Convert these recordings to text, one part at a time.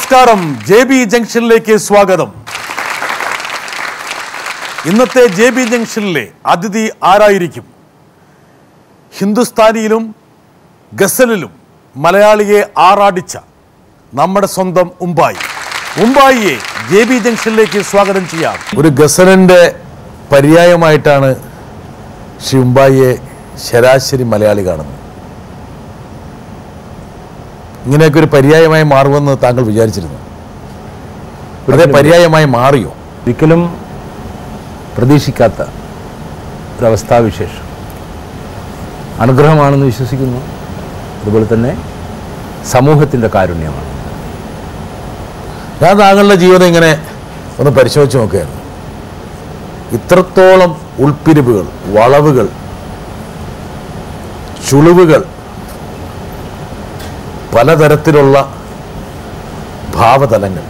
നമസ്കാരം J B ജംഗ്ഷനിലേക്ക് സ്വാഗതം ഇന്നത്തെ ജെ ബി ജംഗ്ഷനിലെ അതിഥി ആരായിരിക്കും ഹിന്ദുസ്ഥാനിയിലും ഗസലിലും മലയാളിയെ ആറാടിച്ച നമ്മുടെ സ്വന്തം ഉമ്പായി ഉമ്പായിയെ ജെ ബി ജംഗ്ഷനിലേക്ക് സ്വാഗതം ചെയ്യാം ഒരു ഗസലിന്റെ പര്യായമായിട്ടാണ് ശ്രീ ഉമ്പായിയെ ശരാശരി മലയാളി കാണുന്നത് ഇങ്ങനെയൊക്കെ ഒരു പര്യായമായി മാറുമെന്ന് താങ്കൾ വിചാരിച്ചിരുന്നു വെറുതെ പര്യായമായി മാറിയോ ഒരിക്കലും പ്രതീക്ഷിക്കാത്ത ഒരവസ്ഥാവിശേഷം അനുഗ്രഹമാണെന്ന് വിശ്വസിക്കുന്നു അതുപോലെ തന്നെ സമൂഹത്തിൻ്റെ കാരുണ്യമാണ് ഞാൻ താങ്കളുടെ ജീവിതം ഇങ്ങനെ ഒന്ന് പരിശോധിച്ച് നോക്കുകയായിരുന്നു ഇത്രത്തോളം ഉൾപ്പിരിവുകൾ വളവുകൾ ചുളിവുകൾ പലതരത്തിലുള്ള ഭാവതലങ്ങൾ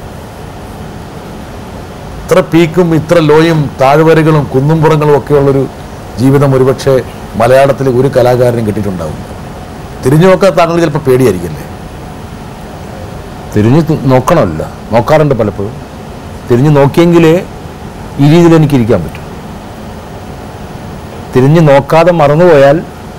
ഇത്ര പീക്കും ഇത്ര ലോയും താഴ്വരകളും കുന്നുംപുറങ്ങളും ഒക്കെയുള്ളൊരു ജീവിതം ഒരുപക്ഷെ മലയാളത്തിൽ ഒരു കലാകാരനും കിട്ടിയിട്ടുണ്ടാവും തിരിഞ്ഞു നോക്കാൻ താങ്കൾ ചിലപ്പോൾ പേടിയായിരിക്കില്ലേ തിരിഞ്ഞ് തു- നോക്കണമല്ല നോക്കാറുണ്ട് പലപ്പോഴും തിരിഞ്ഞ് നോക്കിയെങ്കിലേ ഈ രീതിയിൽ എനിക്ക് ഇരിക്കാൻ പറ്റും തിരിഞ്ഞ് നോക്കാതെ മറന്നുപോയാൽ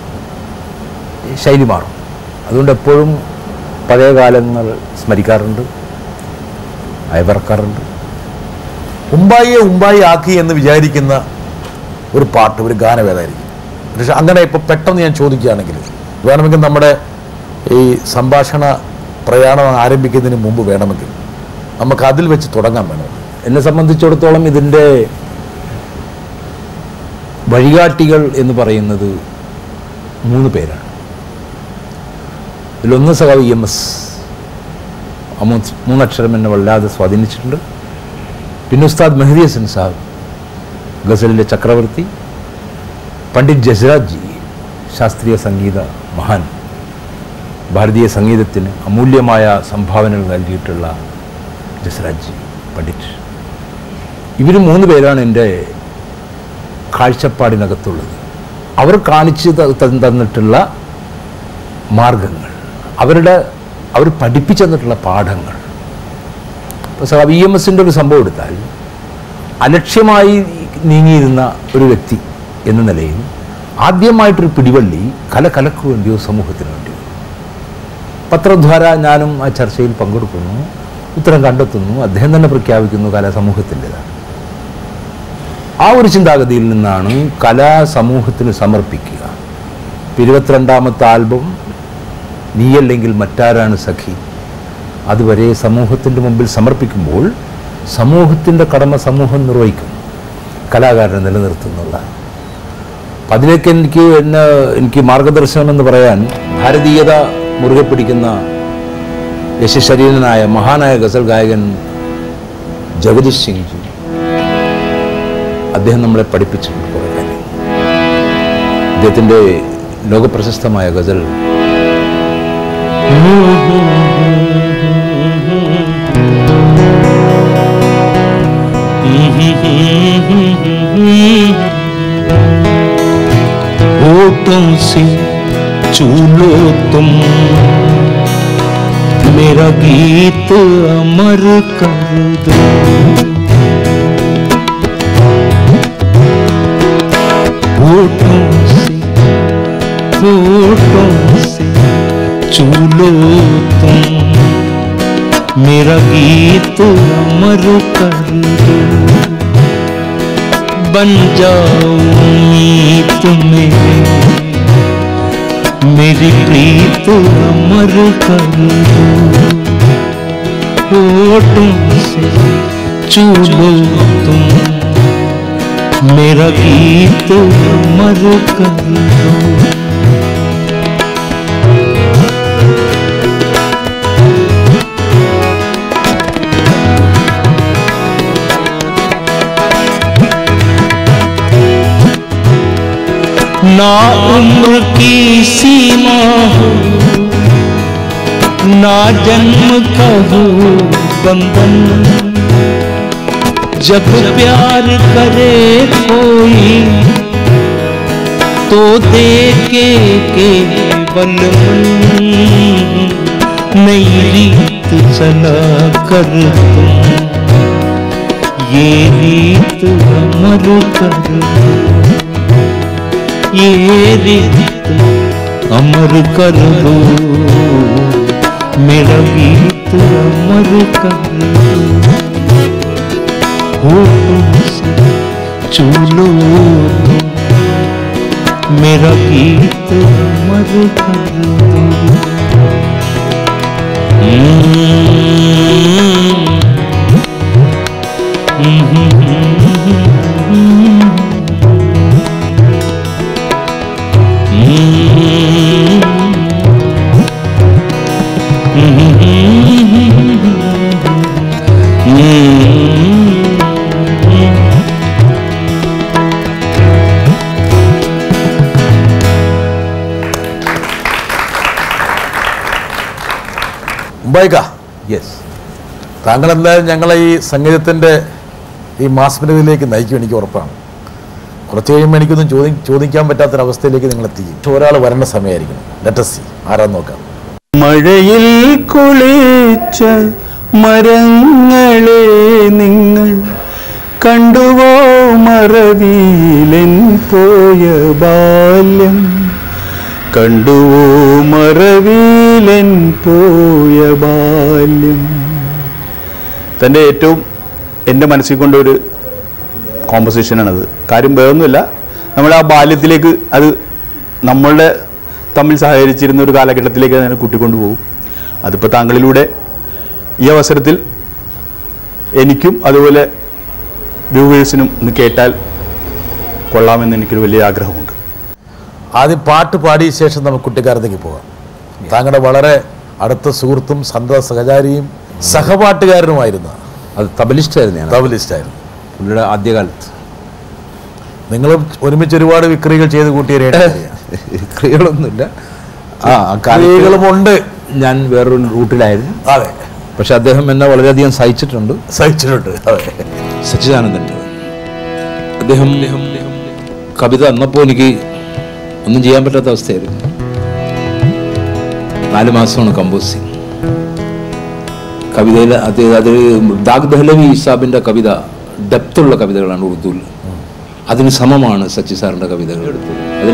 ശൈലി മാറും അതുകൊണ്ട് എപ്പോഴും പഴയ കാലങ്ങൾ സ്മരിക്കാറുണ്ട് അയവിറക്കാറുണ്ട് ഉമ്പായിയെ ഉമ്പായി ആക്കി എന്ന് വിചാരിക്കുന്ന ഒരു പാട്ട് ഒരു ഗാനം ഏതായിരിക്കും പക്ഷെ അങ്ങനെ ഇപ്പോൾ പെട്ടെന്ന് ഞാൻ ചോദിക്കുകയാണെങ്കിൽ വേണമെങ്കിൽ നമ്മുടെ ഈ സംഭാഷണ പ്രയാണം ആരംഭിക്കുന്നതിന് മുമ്പ് വേണമെങ്കിൽ നമുക്ക് അതിൽ വെച്ച് തുടങ്ങാൻ വേണം എന്നെ സംബന്ധിച്ചിടത്തോളം ഇതിൻ്റെ വഴികാട്ടികൾ എന്ന് പറയുന്നത് മൂന്ന് പേരാണ് ഇതിലൊന്ന് സഖാവ് ഇ എം എസ് ആ മൂന്ന് മൂന്നക്ഷരം എന്നെ വല്ലാതെ സ്വാധീനിച്ചിട്ടുണ്ട് പിന്നെ ഉസ്താദ് മെഹദി ഹസൻ സാഹബ് ഗസലിലെ ചക്രവർത്തി പണ്ഡിറ്റ് ജസ്രാജ് ജി ശാസ്ത്രീയ സംഗീത മഹാൻ ഭാരതീയ സംഗീതത്തിന് അമൂല്യമായ സംഭാവനകൾ നൽകിയിട്ടുള്ള ജസ്രാജ് ജി പണ്ഡിറ്റ് ഇവർ മൂന്ന് പേരാണ് എൻ്റെ കാഴ്ചപ്പാടിനകത്തുള്ളത് അവർ കാണിച്ചു ത- ത- തന്നിട്ടുള്ള മാർഗങ്ങൾ അവരുടെ അവർ പഠിപ്പിച്ചു തന്നിട്ടുള്ള പാഠങ്ങൾ ഇപ്പോൾ സാ വി എം എസിൻ്റെ ഒരു സംഭവം എടുത്താൽ അലക്ഷ്യമായി നീങ്ങിയിരുന്ന ഒരു വ്യക്തി എന്ന നിലയിൽ ആദ്യമായിട്ടൊരു പിടിവള്ളി കല കലക്ക് വേണ്ടിയോ സമൂഹത്തിന് വേണ്ടിയോ പത്രദ്വാര ഞാനും ആ ചർച്ചയിൽ പങ്കെടുക്കുന്നു ഉത്തരം കണ്ടെത്തുന്നു അദ്ദേഹം തന്നെ പ്രഖ്യാപിക്കുന്നു കല സമൂഹത്തിൻ്റെതാണ് ആ ഒരു ചിന്താഗതിയിൽ നിന്നാണ് കല സമൂഹത്തിന് സമർപ്പിക്കുക ഇപ്പം ഇരുപത്തിരണ്ടാമത്തെ ആൽബം നീയല്ലെങ്കിൽ മറ്റാരാണ് സഖി അതുവരെ സമൂഹത്തിൻ്റെ മുമ്പിൽ സമർപ്പിക്കുമ്പോൾ സമൂഹത്തിൻ്റെ കടമ സമൂഹം നിർവഹിക്കും കലാകാരനെ നിലനിർത്തുന്നുള്ള അപ്പം അതിലേക്ക് എനിക്ക് എന്നെ എനിക്ക് മാർഗദർശനം എന്ന് പറയാൻ ഭാരതീയത മുറുകെ പിടിക്കുന്ന യശശരീരനായ മഹാനായ ഗസൽ ഗായകൻ ജഗദീഷ് സിംഗ് ജി അദ്ദേഹം നമ്മളെ പഠിപ്പിച്ചിട്ടുണ്ട് കുറേ കാര്യം അദ്ദേഹത്തിൻ്റെ ലോകപ്രശസ്തമായ ഗസൽ होठों से चूलो तुम मेरा गीत अमर कर दो होठों से होठों से चूलो तुम मेरा गीत अमर कर दो बन जाओ मीत मेरे मेरी प्रीत अमर कर दो होठों से चूलो तुम मेरा गीत अमर कर दो ना उम्र की सीमा हो ना जन्म का हो बंधन जब प्यार करे कोई तो देखे केवल मन नई रीत रीत चला कर तुम ये रीत अमर कर दो ये रीत अमर कर दो मेरा गीत अमर कर दो होठों से चूलो मेरा गीत अमर कर दो മുംബൈക്ക യെസ് താങ്കൾ എന്തായാലും ഞങ്ങളെ ഈ സംഗീതത്തിൻ്റെ ഈ മാസ്മരതയിലേക്ക് നയിക്കും എനിക്ക് ഉറപ്പാണ് കുറച്ച് കഴിയുമ്പോൾ എനിക്കൊന്നും ചോദി ചോദിക്കാൻ പറ്റാത്തൊരവസ്ഥയിലേക്ക് നിങ്ങൾ എത്തിക്കും പക്ഷെ ഒരാൾ വരേണ്ട സമയമായിരിക്കണം ലെറ്റസ് ആരാന്ന് നോക്കാം മഴയിൽ കുളിച്ച മരങ്ങളെ നിങ്ങൾ കണ്ടുവോ മറവിയിലൻ പോയ ബാല്യം കണ്ടുവോ മറവിയിലൻ പോയ ബാല്യം തൻ്റെ ഏറ്റവും എൻ്റെ മനസ്സിൽ കൊണ്ടൊരു കോമ്പസിഷനാണത് കാര്യം വേറൊന്നുമില്ല നമ്മൾ ആ ബാല്യത്തിലേക്ക് അത് നമ്മളുടെ തമ്മിൽ സഹകരിച്ചിരുന്ന ഒരു കാലഘട്ടത്തിലേക്ക് അതിനെ കൂട്ടിക്കൊണ്ടു പോകും അതിപ്പോൾ താങ്കളിലൂടെ ഈ അവസരത്തിൽ എനിക്കും അതുപോലെ വ്യൂവേഴ്സിനും ഒന്ന് കേട്ടാൽ കൊള്ളാമെന്ന് എനിക്കൊരു വലിയ ആഗ്രഹമുണ്ട് ആദ്യം പാട്ട് പാടിയ ശേഷം നമുക്ക് കുട്ടിക്കാലത്തേക്ക് പോകാം താങ്കളുടെ വളരെ അടുത്ത സുഹൃത്തും സന്ത സഹചാരിയും സഹപാട്ടുകാരനുമായിരുന്ന അത് തബലിസ്റ്റായിരുന്നു ഞാൻ തബലിസ്റ്റായിരുന്നു പുള്ളിയുടെ ആദ്യകാലത്ത് നിങ്ങളും ഒരുമിച്ച് ഒരുപാട് വിക്രികൾ ചെയ്ത് കൂട്ടിയ ഒരു ഏട്ടനാണ്. ക്രിയകളൊന്നുമില്ല ആ ആ കാലത്ത് വിക്രികളുമുണ്ട് ഞാൻ വേറൊരു റൂട്ടിലായിരുന്നു അതെ പക്ഷെ അദ്ദേഹം എന്നെ വളരെയധികം സഹിച്ചിട്ടുണ്ട് സഹിച്ചിട്ടുണ്ട് അതെ സച്ചിദാനന്ദൻ്റെ അദ്ദേഹം കവിത അന്നപ്പോൾ എനിക്ക് ഒന്നും ചെയ്യാൻ പറ്റാത്ത അവസ്ഥയായിരുന്നു നാല് മാസമാണ് കമ്പോസിങ് കവിതയിൽ അത് അത് ദാഗ് ദഹ്ലവി സാബിൻ്റെ കവിത ഡെപ്തുള്ള കവിതകളാണ് ഉറുദുവിൽ അതിന് സമമാണ് സച്ചി സാറിൻ്റെ കവിതകൾ അതിൽ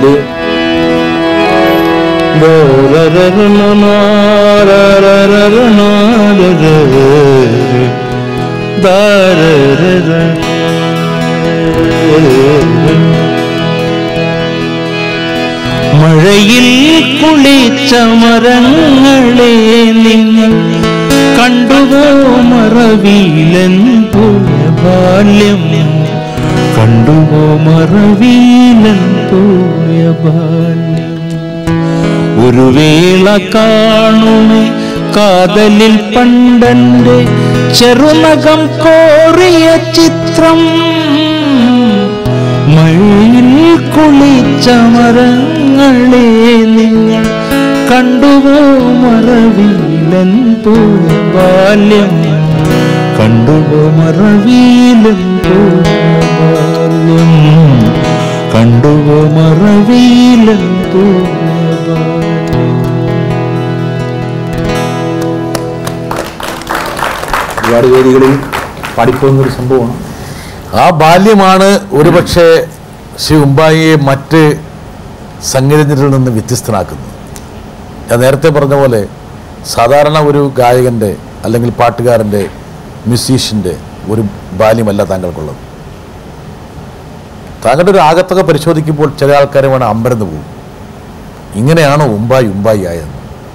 മഴയിൽ കുളിച്ച മരങ്ങളെ നിങ്ങൾ കണ്ടുവോ മറവിയിലൻ പോയ ബാല്യം കണ്ടുവോ മറവിയിലൻ പോയ ബാല്യം ഒരു വേള കാണുമേ കാതലിൽ പണ്ടന്റെ ചെറുനകം കോറിയ ചിത്രം മഴയിൽ കുളിച്ച മരങ്ങളെ നിങ്ങൾ കണ്ടുവോ മറവീലൻ പോയ ബാല്യം കണ്ടുവോ മറവീലൻ പോയ ബാല്യം കണ്ടുവോ മറവീലൻ പോയ ബാല്യം ഒരുപാട് വേദികളിൽ പാടിപ്പോകുന്നൊരു സംഭവമാണ് ആ ബാല്യമാണ് ഒരുപക്ഷെ ശ്രീ ഉമ്പായിയെ മറ്റ് സംഗീതജ്ഞരിൽ നിന്ന് വ്യത്യസ്തനാക്കുന്നത് ഞാൻ നേരത്തെ പറഞ്ഞ പോലെ സാധാരണ ഒരു ഗായകൻ്റെ അല്ലെങ്കിൽ പാട്ടുകാരൻ്റെ മ്യൂസീഷ്യൻ്റെ ഒരു ബാല്യമല്ല താങ്കൾക്കുള്ളത് താങ്കളുടെ ഒരു ആകത്തൊക്കെ പരിശോധിക്കുമ്പോൾ ചില ആൾക്കാർ വേണം അമ്പരന്ന് പോകും ഇങ്ങനെയാണോ ഉമ്പായി ഉമ്പായി ആയത്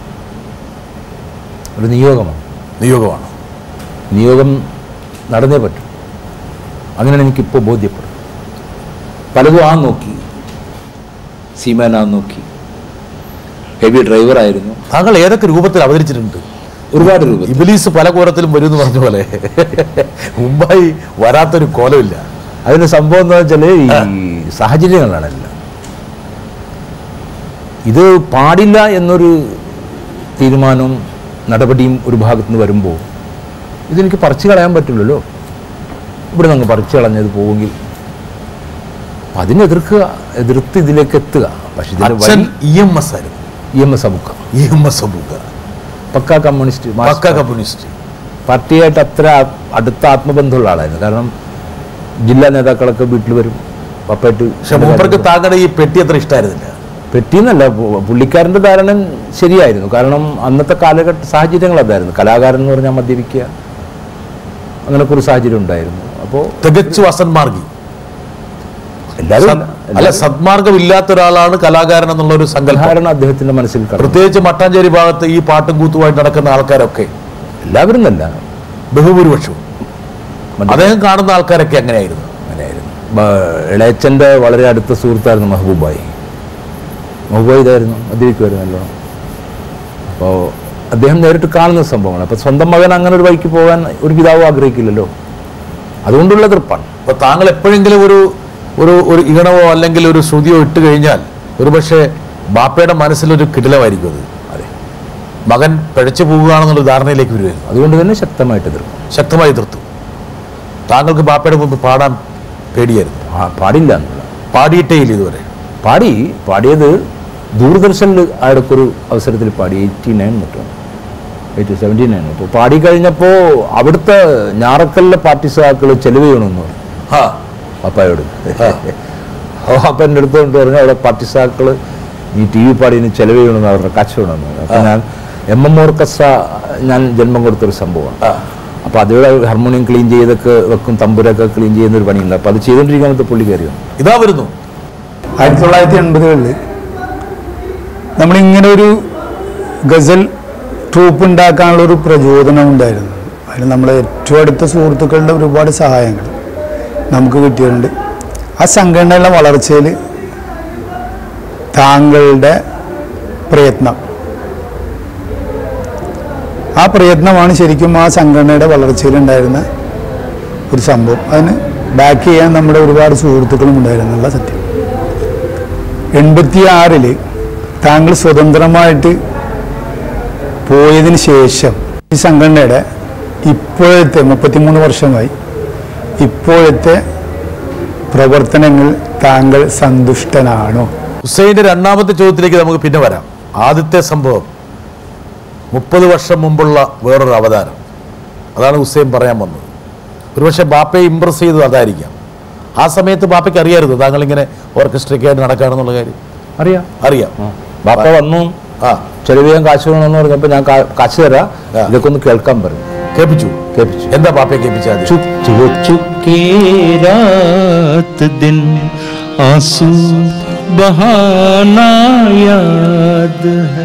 ഒരു നിയോഗമാണ് നിയോഗമാണ് നിയോഗം നടന്നേ പറ്റും അങ്ങനെയാണ് എനിക്കിപ്പോൾ ബോധ്യപ്പെടും പലതും ആ നോക്കി സീമാൻ ആ നോക്കി ഹെവി ഡ്രൈവറായിരുന്നു താങ്കൾ ഏതൊക്കെ രൂപത്തിൽ അവതരിച്ചിട്ടുണ്ട് ഒരുപാട് രൂപ ഇബിലീസ് പല കോലത്തിലും വരും എന്ന് പറഞ്ഞ പോലെ മുംബൈ വരാത്തൊരു കോലമില്ല അതിന് സംഭവം എന്താ വെച്ചാൽ ഈ സാഹചര്യങ്ങളാണല്ല ഇത് പാടില്ല എന്നൊരു തീരുമാനവും നടപടിയും ഒരു ഭാഗത്തു നിന്ന് വരുമ്പോൾ ഇതെനിക്ക് പറിച്ചു കളയാൻ പറ്റില്ലല്ലോ ഇവിടെ നിന്ന് പറിച്ചു കളഞ്ഞത് പോവുമെങ്കിൽ അതിനെതിർക്കുക എതിർത്ത് ഇതിലേക്ക് എത്തുക പക്ഷെ ഇതിന് അച്ഛൻ വഴി ഇ എം എസ് ആയിരുന്നു ഇ എം എസ് അബുക്ക ഇ എം എസ് അബൂക്ക പക്ക കമ്മ്യൂണിസ്റ്റ് പക്ക മാർക്സിസ്റ്റ് കമ്മ്യൂണിസ്റ്റ് പാർട്ടിയായിട്ട് അത്ര ആ- അടുത്ത ആത്മബന്ധമുള്ള ആളായിരുന്നു കാരണം ജില്ലാ നേതാക്കളൊക്കെ വീട്ടിൽ വരും പപ്പായിട്ട് പക്ഷെ മൂപ്പർക്ക് താങ്കളുടെ ഈ പെട്ടി അത്ര ഇഷ്ടമായിരുന്നില്ല പറ്റിയെന്നല്ല പു- പുള്ളിക്കാരൻ്റെ ധാരണ ശരിയായിരുന്നു കാരണം അന്നത്തെ കാലഘട്ട സാഹചര്യങ്ങൾ അതായിരുന്നു കലാകാരൻ എന്ന് പറഞ്ഞാൽ മദ്യപിക്കുക അങ്ങനൊക്കെ ഒരു സാഹചര്യം ഉണ്ടായിരുന്നു അപ്പോൾ തികച്ചു അസന്മാർഗി എല്ലാവരും സത്- അല്ല സദ്മാർഗം ഇല്ലാത്ത ഒരാളാണ് കലാകാരൻ എന്നുള്ള ഒരു സങ്കല്പം ധാരണ അദ്ദേഹത്തിന്റെ മനസ്സിൽ കടന്നു പ്രത്യേകിച്ച് മട്ടാഞ്ചേരി ഭാഗത്ത് ഈ പാട്ടും കൂത്തുമായിട്ട് നടക്കുന്ന ആൾക്കാരൊക്കെ എല്ലാവരും എന്നല്ല ബഹുഭൂരിപക്ഷവും മറ്റേ- അദ്ദേഹം കാണുന്ന ആൾക്കാരൊക്കെ അങ്ങനെയായിരുന്നു അങ്ങനെയായിരുന്നു ബ- ഇളയച്ചൻ്റെ വളരെ അടുത്ത സുഹൃത്തായിരുന്നു മെഹബൂബായി മെഹബൂബായി ഇതായിരുന്നു മദ്യപിക്കുമായിരുന്നല്ലോ അപ്പോൾ അദ്ദേഹം നേരിട്ട് കാണുന്ന സംഭവമാണ് അപ്പോൾ സ്വന്തം മകൻ അങ്ങനെ ഒരു വഴിക്ക് പോകാൻ ഒരു പിതാവ് ആഗ്രഹിക്കില്ലല്ലോ അതുകൊണ്ടുള്ള എതിർപ്പാണ് അപ്പൊ താങ്കൾ എപ്പോഴെങ്കിലും ഒരു ഒരു ഒരു ഈണവോ അല്ലെങ്കിൽ ഒരു ശ്രുതിയോ ഇട്ട് കഴിഞ്ഞാൽ ഒരുപക്ഷെ ബാപ്പയുടെ മനസ്സിലൊരു കിടിലമായിരിക്കും അത് അതെ മകൻ പിഴച്ചു പോവുകയാണെന്നുള്ള ധാരണയിലേക്ക് വരുമായിരുന്നു അതുകൊണ്ട് തന്നെ ശക്തമായിട്ട് എതിർക്കും ശക്തമായി എതിർത്തു താങ്കൾക്ക് ബാപ്പയുടെ മുമ്പ് പാടാൻ പേടിയായിരുന്നു പാ- പാടില്ല എന്നുള്ള പാടിയിട്ടേ ഇല്ല ഇതുവരെ പാടി പാടിയത് ദൂരദർശനിൽ അയാൾക്കൊരു അവസരത്തിൽ പാടി എയ്റ്റി നയൻ മറ്റും എയ്റ്റി സെവൻറ്റി നയൻ അപ്പോൾ പാടിക്കഴിഞ്ഞപ്പോൾ അവിടുത്തെ ഞാറക്കലിലെ പാർട്ടി സഹാക്കൾ ചെലവ് ചെയ്യണമെന്ന് പറഞ്ഞു ആ പപ്പായോട് അപ്പോൾ അപ്പം എൻ്റെ അടുത്ത് കൊണ്ട് പറഞ്ഞു അവിടെ പാർട്ടി സഹാക്കൾ ഈ ടി വി പാടിന് ചെലവ് ചെയ്യണമെന്ന് അവരുടെ കച്ചവടമെന്ന് പറഞ്ഞു അപ്പം ഞാൻ എം എം ഓർക്കസ്ട്ര ഞാൻ ജന്മം കൊടുത്തൊരു സംഭവമാണ് ആ. അപ്പോൾ അതിവിടെ ഹാർമോണിയം ക്ലീൻ ചെയ്തൊക്കെ വെക്കും തമ്പുരൊക്കെ ക്ലീൻ ചെയ്യുന്ന ഒരു പണിയുണ്ട് അപ്പോൾ അത് ചെയ്തുകൊണ്ടിരിക്കാനത്തെ പുള്ളി കയറി വന്നു ഇതാ വരുന്നു ആയിരത്തി തൊള്ളായിരത്തി എൺപതുകളിൽ നമ്മളിങ്ങനെ ഒരു ഗസൽ ട്രൂപ്പ് ഉണ്ടാക്കാനുള്ള ഒരു പ്രചോദനം ഉണ്ടായിരുന്നു അതിന് നമ്മളെ ഏറ്റവും അടുത്ത സുഹൃത്തുക്കളുടെ ഒരുപാട് സഹായങ്ങൾ നമുക്ക് കിട്ടിയിട്ടുണ്ട് ആ സംഘടനയുടെ വളർച്ചയിൽ താങ്കളുടെ പ്രയത്നം ആ പ്രയത്നമാണ് ശരിക്കും ആ സംഘടനയുടെ വളർച്ചയിലുണ്ടായിരുന്ന ഒരു സംഭവം അതിന് ബാക്ക് ചെയ്യാൻ നമ്മുടെ ഒരുപാട് സുഹൃത്തുക്കളും ഉണ്ടായിരുന്നുള്ള സത്യം എൺപത്തി ആറില് താങ്കൾ സ്വതന്ത്രമായിട്ട് പോയതിന് ശേഷം ഈ സംഘടനയുടെ ഇപ്പോഴത്തെ മുപ്പത്തിമൂന്ന് വർഷമായി ഇപ്പോഴത്തെ പ്രവർത്തനങ്ങൾ താങ്കൾ സന്തുഷ്ടനാണോ ഹുസൈൻ്റെ രണ്ടാമത്തെ ചോദ്യത്തിലേക്ക് നമുക്ക് പിന്നെ വരാം ആദ്യത്തെ സംഭവം മുപ്പത് വർഷം മുമ്പുള്ള വേറൊരു അവതാരം അതാണ് ഹുസൈൻ പറയാൻ വന്നത് ഒരുപക്ഷെ ബാപ്പയെ ഇമ്പ്രസ് ചെയ്തത് അതായിരിക്കാം ആ സമയത്ത് ബാപ്പയ്ക്ക് അറിയായിരുന്നു താങ്കൾ ഇങ്ങനെ ഓർക്കസ്ട്രയ്ക്കായിട്ട് നടക്കുകയാണെന്നുള്ള കാര്യം അറിയാം അറിയാം ബാപ്പ വന്നു ആ ചെലവ് ചെയ്യാൻ കാശ് വേണമെന്ന് പറഞ്ഞപ്പോൾ ഞാൻ കാ- കാശ് തരാം ആ. ഇതൊക്കെ ഒന്ന് കേൾക്കാൻ പറഞ്ഞു കേൾപ്പിച്ചു കേൾപ്പിച്ചു എന്താ ബാപ്പയെ കേൾപ്പിച്ചാൽ चुप वो चुपके रात दिन आंसू बहाना याद है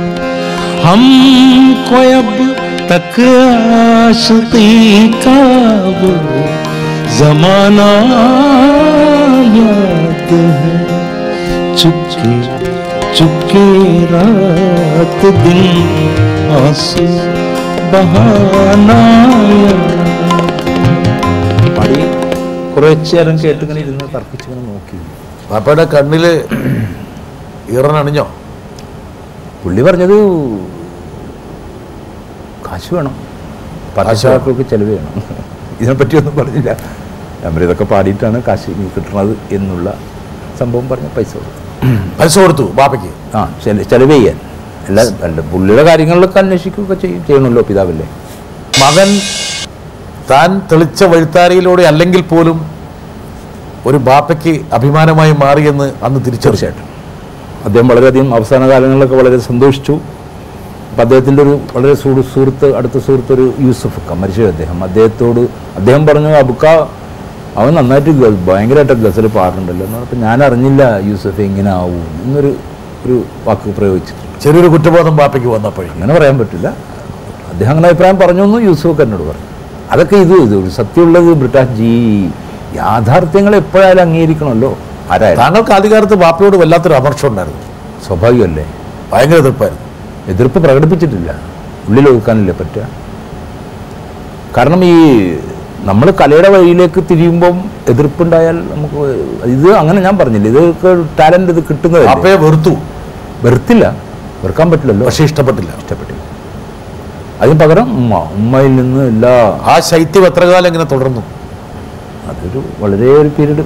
हमको अब तक आशिकी का वो जमाना याद है चुपके चुपके रात दिन आंसू बहाना याद പാടി കുറച്ച് നേരം കേട്ടിങ്ങനെ ഇരുന്ന് തർക്കിച്ചിങ്ങനെ നോക്കി ബാപ്പയുടെ കണ്ണില് ഈറനണിഞ്ഞോ പുള്ളി പറഞ്ഞത് കാശ് വേണം പത്താക്കൾക്ക് ചെലവ് ചെയ്യണം ഇതിനെപ്പറ്റിയൊന്നും പറഞ്ഞില്ല ഞാൻ പറഞ്ഞു, ഇതൊക്കെ പാടിയിട്ടാണ് കാശ് ഇനി കിട്ടുന്നത് എന്നുള്ള സംഭവം പറഞ്ഞ പൈസ കൊടുത്തു പൈസ കൊടുത്തു ബാപ്പയ്ക്ക് ആ ചെല- ചെലവ് ചെയ്യാൻ അല്ല അല്ല പുള്ളിയുടെ കാര്യങ്ങളിലൊക്കെ അന്വേഷിക്കുകയൊക്കെ ചെയ്യും ചെയ്യണമല്ലോ പിതാവല്ലേ മകൻ താൻ തെളിച്ച വഴിത്താരയിലൂടെ അല്ലെങ്കിൽ പോലും ഒരു ബാപ്പയ്ക്ക് അഭിമാനമായി മാറിയെന്ന് അന്ന് തിരിച്ചറിച്ചു തീർച്ചയായിട്ടും അദ്ദേഹം വളരെയധികം അവസാന കാലങ്ങളിലൊക്കെ വളരെ സന്തോഷിച്ചു അപ്പം അദ്ദേഹത്തിൻ്റെ ഒരു വളരെ സുഹൃ സുഹൃത്ത് അടുത്ത സുഹൃത്ത് ഒരു യൂസഫ് ഒക്കെ മരിച്ചു അദ്ദേഹം അദ്ദേഹത്തോട് അദ്ദേഹം പറഞ്ഞു അബുക്ക അവൻ നന്നായിട്ട് ഗ- ഭയങ്കരമായിട്ട് ഗസൽ പാടുന്നുണ്ടല്ലോ എന്ന് പറഞ്ഞപ്പോൾ ഞാൻ അറിഞ്ഞില്ല യൂസഫ് എങ്ങനെ ആവും എന്നൊരു ഒരു വാക്ക് പ്രയോഗിച്ചിട്ടുണ്ട് ചെറിയൊരു കുറ്റബോധം ബാപ്പയ്ക്ക് വന്നപ്പോഴേ അങ്ങനെ പറയാൻ പറ്റില്ല അദ്ദേഹം അങ്ങനെ അഭിപ്രായം പറഞ്ഞു എന്ന് യൂസഫ് എന്നോട് പറഞ്ഞു അതൊക്കെ ഇത് ഇത് ഒരു സത്യമുള്ളത് ബ്രിട്ടാസ് ജി യാഥാർത്ഥ്യങ്ങൾ എപ്പോഴായാലും അംഗീകരിക്കണമല്ലോ ആരായാലും താങ്കൾക്ക് ആദ്യകാലത്ത് ബാപ്പയോട് വല്ലാത്തൊരു അമർഷം ഉണ്ടായിരുന്നു സ്വാഭാവികമല്ലേ ഭയങ്കര എതിർപ്പായിരുന്നു എതിർപ്പ് പ്രകടിപ്പിച്ചിട്ടില്ല ഉള്ളിൽ ഒതുക്കാനല്ലേ പറ്റുക കാരണം ഈ നമ്മൾ കലയുടെ വഴിയിലേക്ക് തിരിയുമ്പം എതിർപ്പുണ്ടായാൽ നമുക്ക് ഇത് അങ്ങനെ ഞാൻ പറഞ്ഞില്ല ഇതൊക്കെ ടാലന്റ് ഇത് കിട്ടുന്നതല്ലേ ബാപ്പയെ വെറുത്തു വെറുത്തില്ല വെറുക്കാൻ പറ്റില്ലല്ലോ പക്ഷെ ഇഷ്ടപ്പെട്ടില്ല ഇഷ്ടപ്പെട്ടില്ല അതിന് പകരം ഉമ്മ ഉമ്മയിൽ നിന്ന് എല്ലാ ആ ശൈത്യം എത്ര കാലം ഇങ്ങനെ തുടർന്നു അതൊരു വളരെ ഒരു പീരീഡ്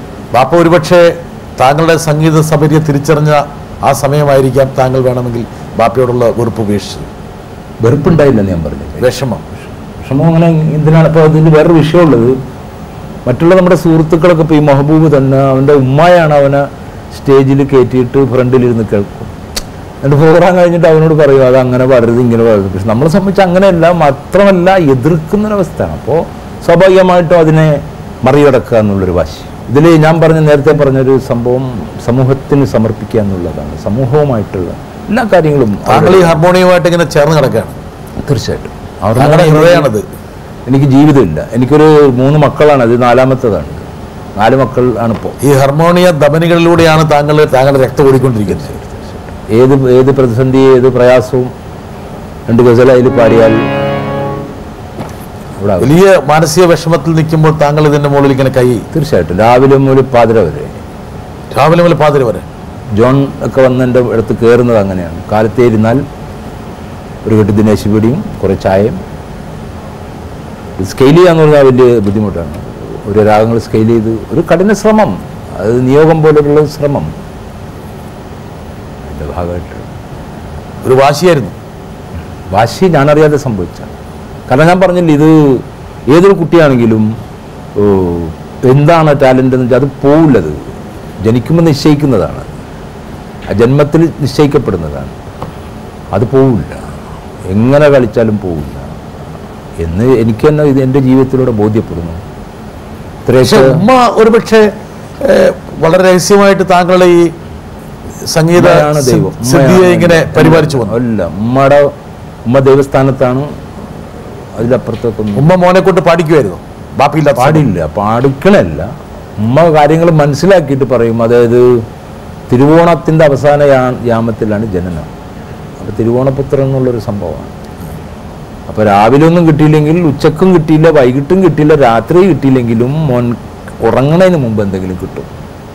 ബാപ്പ ഒരുപക്ഷെ താങ്കളുടെ സംഗീത സബരിയെ തിരിച്ചറിഞ്ഞ ആ സമയമായിരിക്കാം താങ്കൾ വേണമെങ്കിൽ ബാപ്പയോടുള്ള വെറുപ്പ് ഉപേക്ഷിച്ചത് വെറുപ്പുണ്ടായില്ലെന്ന് ഞാൻ പറഞ്ഞു വിഷമം വിഷമം അങ്ങനെ എന്തിനാണ് ഇപ്പോൾ അതിന് വേറൊരു വിഷയമുള്ളത് മറ്റുള്ള നമ്മുടെ സുഹൃത്തുക്കളൊക്കെ ഇപ്പോൾ ഈ മെഹബൂബ് തന്നെ അവൻ്റെ ഉമ്മായാണ് അവനെ സ്റ്റേജിൽ കയറ്റിയിട്ട് ഫ്രണ്ടിലിരുന്ന് കേൾക്കും എന്നിട്ട് പ്രോഗ്രാം കഴിഞ്ഞിട്ട് അവനോട് പറയും അത് അങ്ങനെ പറയരുത് ഇങ്ങനെ പറയരുത് പക്ഷെ നമ്മളെ സംബന്ധിച്ച് അങ്ങനെയല്ല മാത്രമല്ല എതിർക്കുന്നൊരവസ്ഥയാണ് അപ്പോൾ സ്വാഭാവികമായിട്ടും അതിനെ മറികടക്കുക എന്നുള്ളൊരു വാശി ഇതിൽ ഞാൻ പറഞ്ഞ നേരത്തെ പറഞ്ഞൊരു സംഭവം സമൂഹത്തിന് സമർപ്പിക്കുക എന്നുള്ളതാണ് സമൂഹവുമായിട്ടുള്ള എല്ലാ കാര്യങ്ങളും താങ്കൾ ഈ ഹാർമോണിയമായിട്ട് ഇങ്ങനെ ചേർന്ന് കിടക്കുകയാണ് തീർച്ചയായിട്ടും താങ്കളുടെ ഹൃദയമാണത് എനിക്ക് ജീവിതമില്ല എനിക്കൊരു മൂന്ന് മക്കളാണ് അത് നാലാമത്തതാണ് നാല് മക്കൾ ആണ് ഇപ്പോൾ ഈ ഹാർമോണിയ ധമനികളിലൂടെയാണ് താങ്കൾ താങ്കളുടെ രക്തം ഓടിക്കൊണ്ടിരിക്കുന്നത് ഏത് ഏത് പ്രതിസന്ധി ഏത് പ്രയാസവും രണ്ട് ഗസൽ അതിൽ പാടിയാൽ അവിടെ ആവും. വലിയ മാനസിക വിഷമത്തിൽ നിൽക്കുമ്പോൾ താങ്കൾ ഇതിന്റെ മുകളിൽ ഇങ്ങനെ കൈ തീർച്ചയായിട്ടും രാവിലെ മുതൽ പാതിര വരെ രാവിലെ മുതൽ പാതിര വരെ ജോൺ ഒക്കെ വന്ന് എൻ്റെ അടുത്ത് കയറുന്നത് അങ്ങനെയാണ് കാലത്തേ ഇരുന്നാൽ ഒരു കെട്ട് ദിനേശ് പിടിയും കുറേ ചായയും സ്കെയിൽ ചെയ്യാന്ന് പറഞ്ഞാൽ വലിയ ബുദ്ധിമുട്ടാണ് ഒരു രാഗങ്ങൾ സ്കെയിൽ ചെയ്ത് ഒരു കഠിന ശ്രമം അത് നിയോഗം പോലെയുള്ള ശ്രമം എൻ്റെ ഭാഗമായിട്ട് ഒരു വാശിയായിരുന്നു വാശി ഞാനറിയാതെ സംഭവിച്ച കാരണം ഞാൻ പറഞ്ഞില്ല ഇത് ഏതൊരു കുട്ടിയാണെങ്കിലും ഓ, എന്താണ് ടാലൻ്റ് എന്ന് വെച്ചാൽ അത് പോവില്ലത് ജനിക്കുമ്പോൾ നിശ്ചയിക്കുന്നതാണ് ആ ജന്മത്തിൽ നിശ്ചയിക്കപ്പെടുന്നതാണ് അത് പോവില്ല എങ്ങനെ കളിച്ചാലും പോവില്ല എന്ന് എനിക്ക് തന്നെ ഇത് എൻ്റെ ജീവിതത്തിലൂടെ ബോധ്യപ്പെടുന്നു പക്ഷെ ഇത്രയൊക്കെ ഉമ്മ ഒരുപക്ഷെ ഏഹ്, വളരെ രഹസ്യമായിട്ട് താങ്കളുടെ ഈ സംഗീത ഉമ്മയാണ് ദൈവം സിദ്ധിയെ ഉമ്മയാണ് ഇങ്ങനെ എൻ്റെ- പരിപാലിച്ചു വന്നു അല്ല ഉമ്മയുടെ ഉമ്മ ദൈവസ്ഥാനത്താണ് അതിലപ്പുറത്തേക്കൊന്നും ഉമ്മ മോനെ കൊണ്ട് പാടിക്കുമായിരുന്നു ബാപ്പിയില്ലാത്ത സമയം. പാടില്ല പാടിക്കണല്ല ഉമ്മ കാര്യങ്ങൾ മനസ്സിലാക്കിയിട്ട് പറയും അതായത് തിരുവോണത്തിൻ്റെ അവസാന യാ- യാമത്തിലാണ് ജനനം അപ്പോൾ തിരുവോണപുത്രൻ എന്നുള്ളൊരു സംഭവമാണ് അപ്പോൾ രാവിലെ ഒന്നും കിട്ടിയില്ലെങ്കിൽ ഉച്ചക്കും കിട്ടിയില്ല വൈകിട്ടും കിട്ടിയില്ല രാത്രി കിട്ടിയില്ലെങ്കിലും മോൻ ഉറങ്ങണതിന് മുമ്പ് എന്തെങ്കിലും കിട്ടും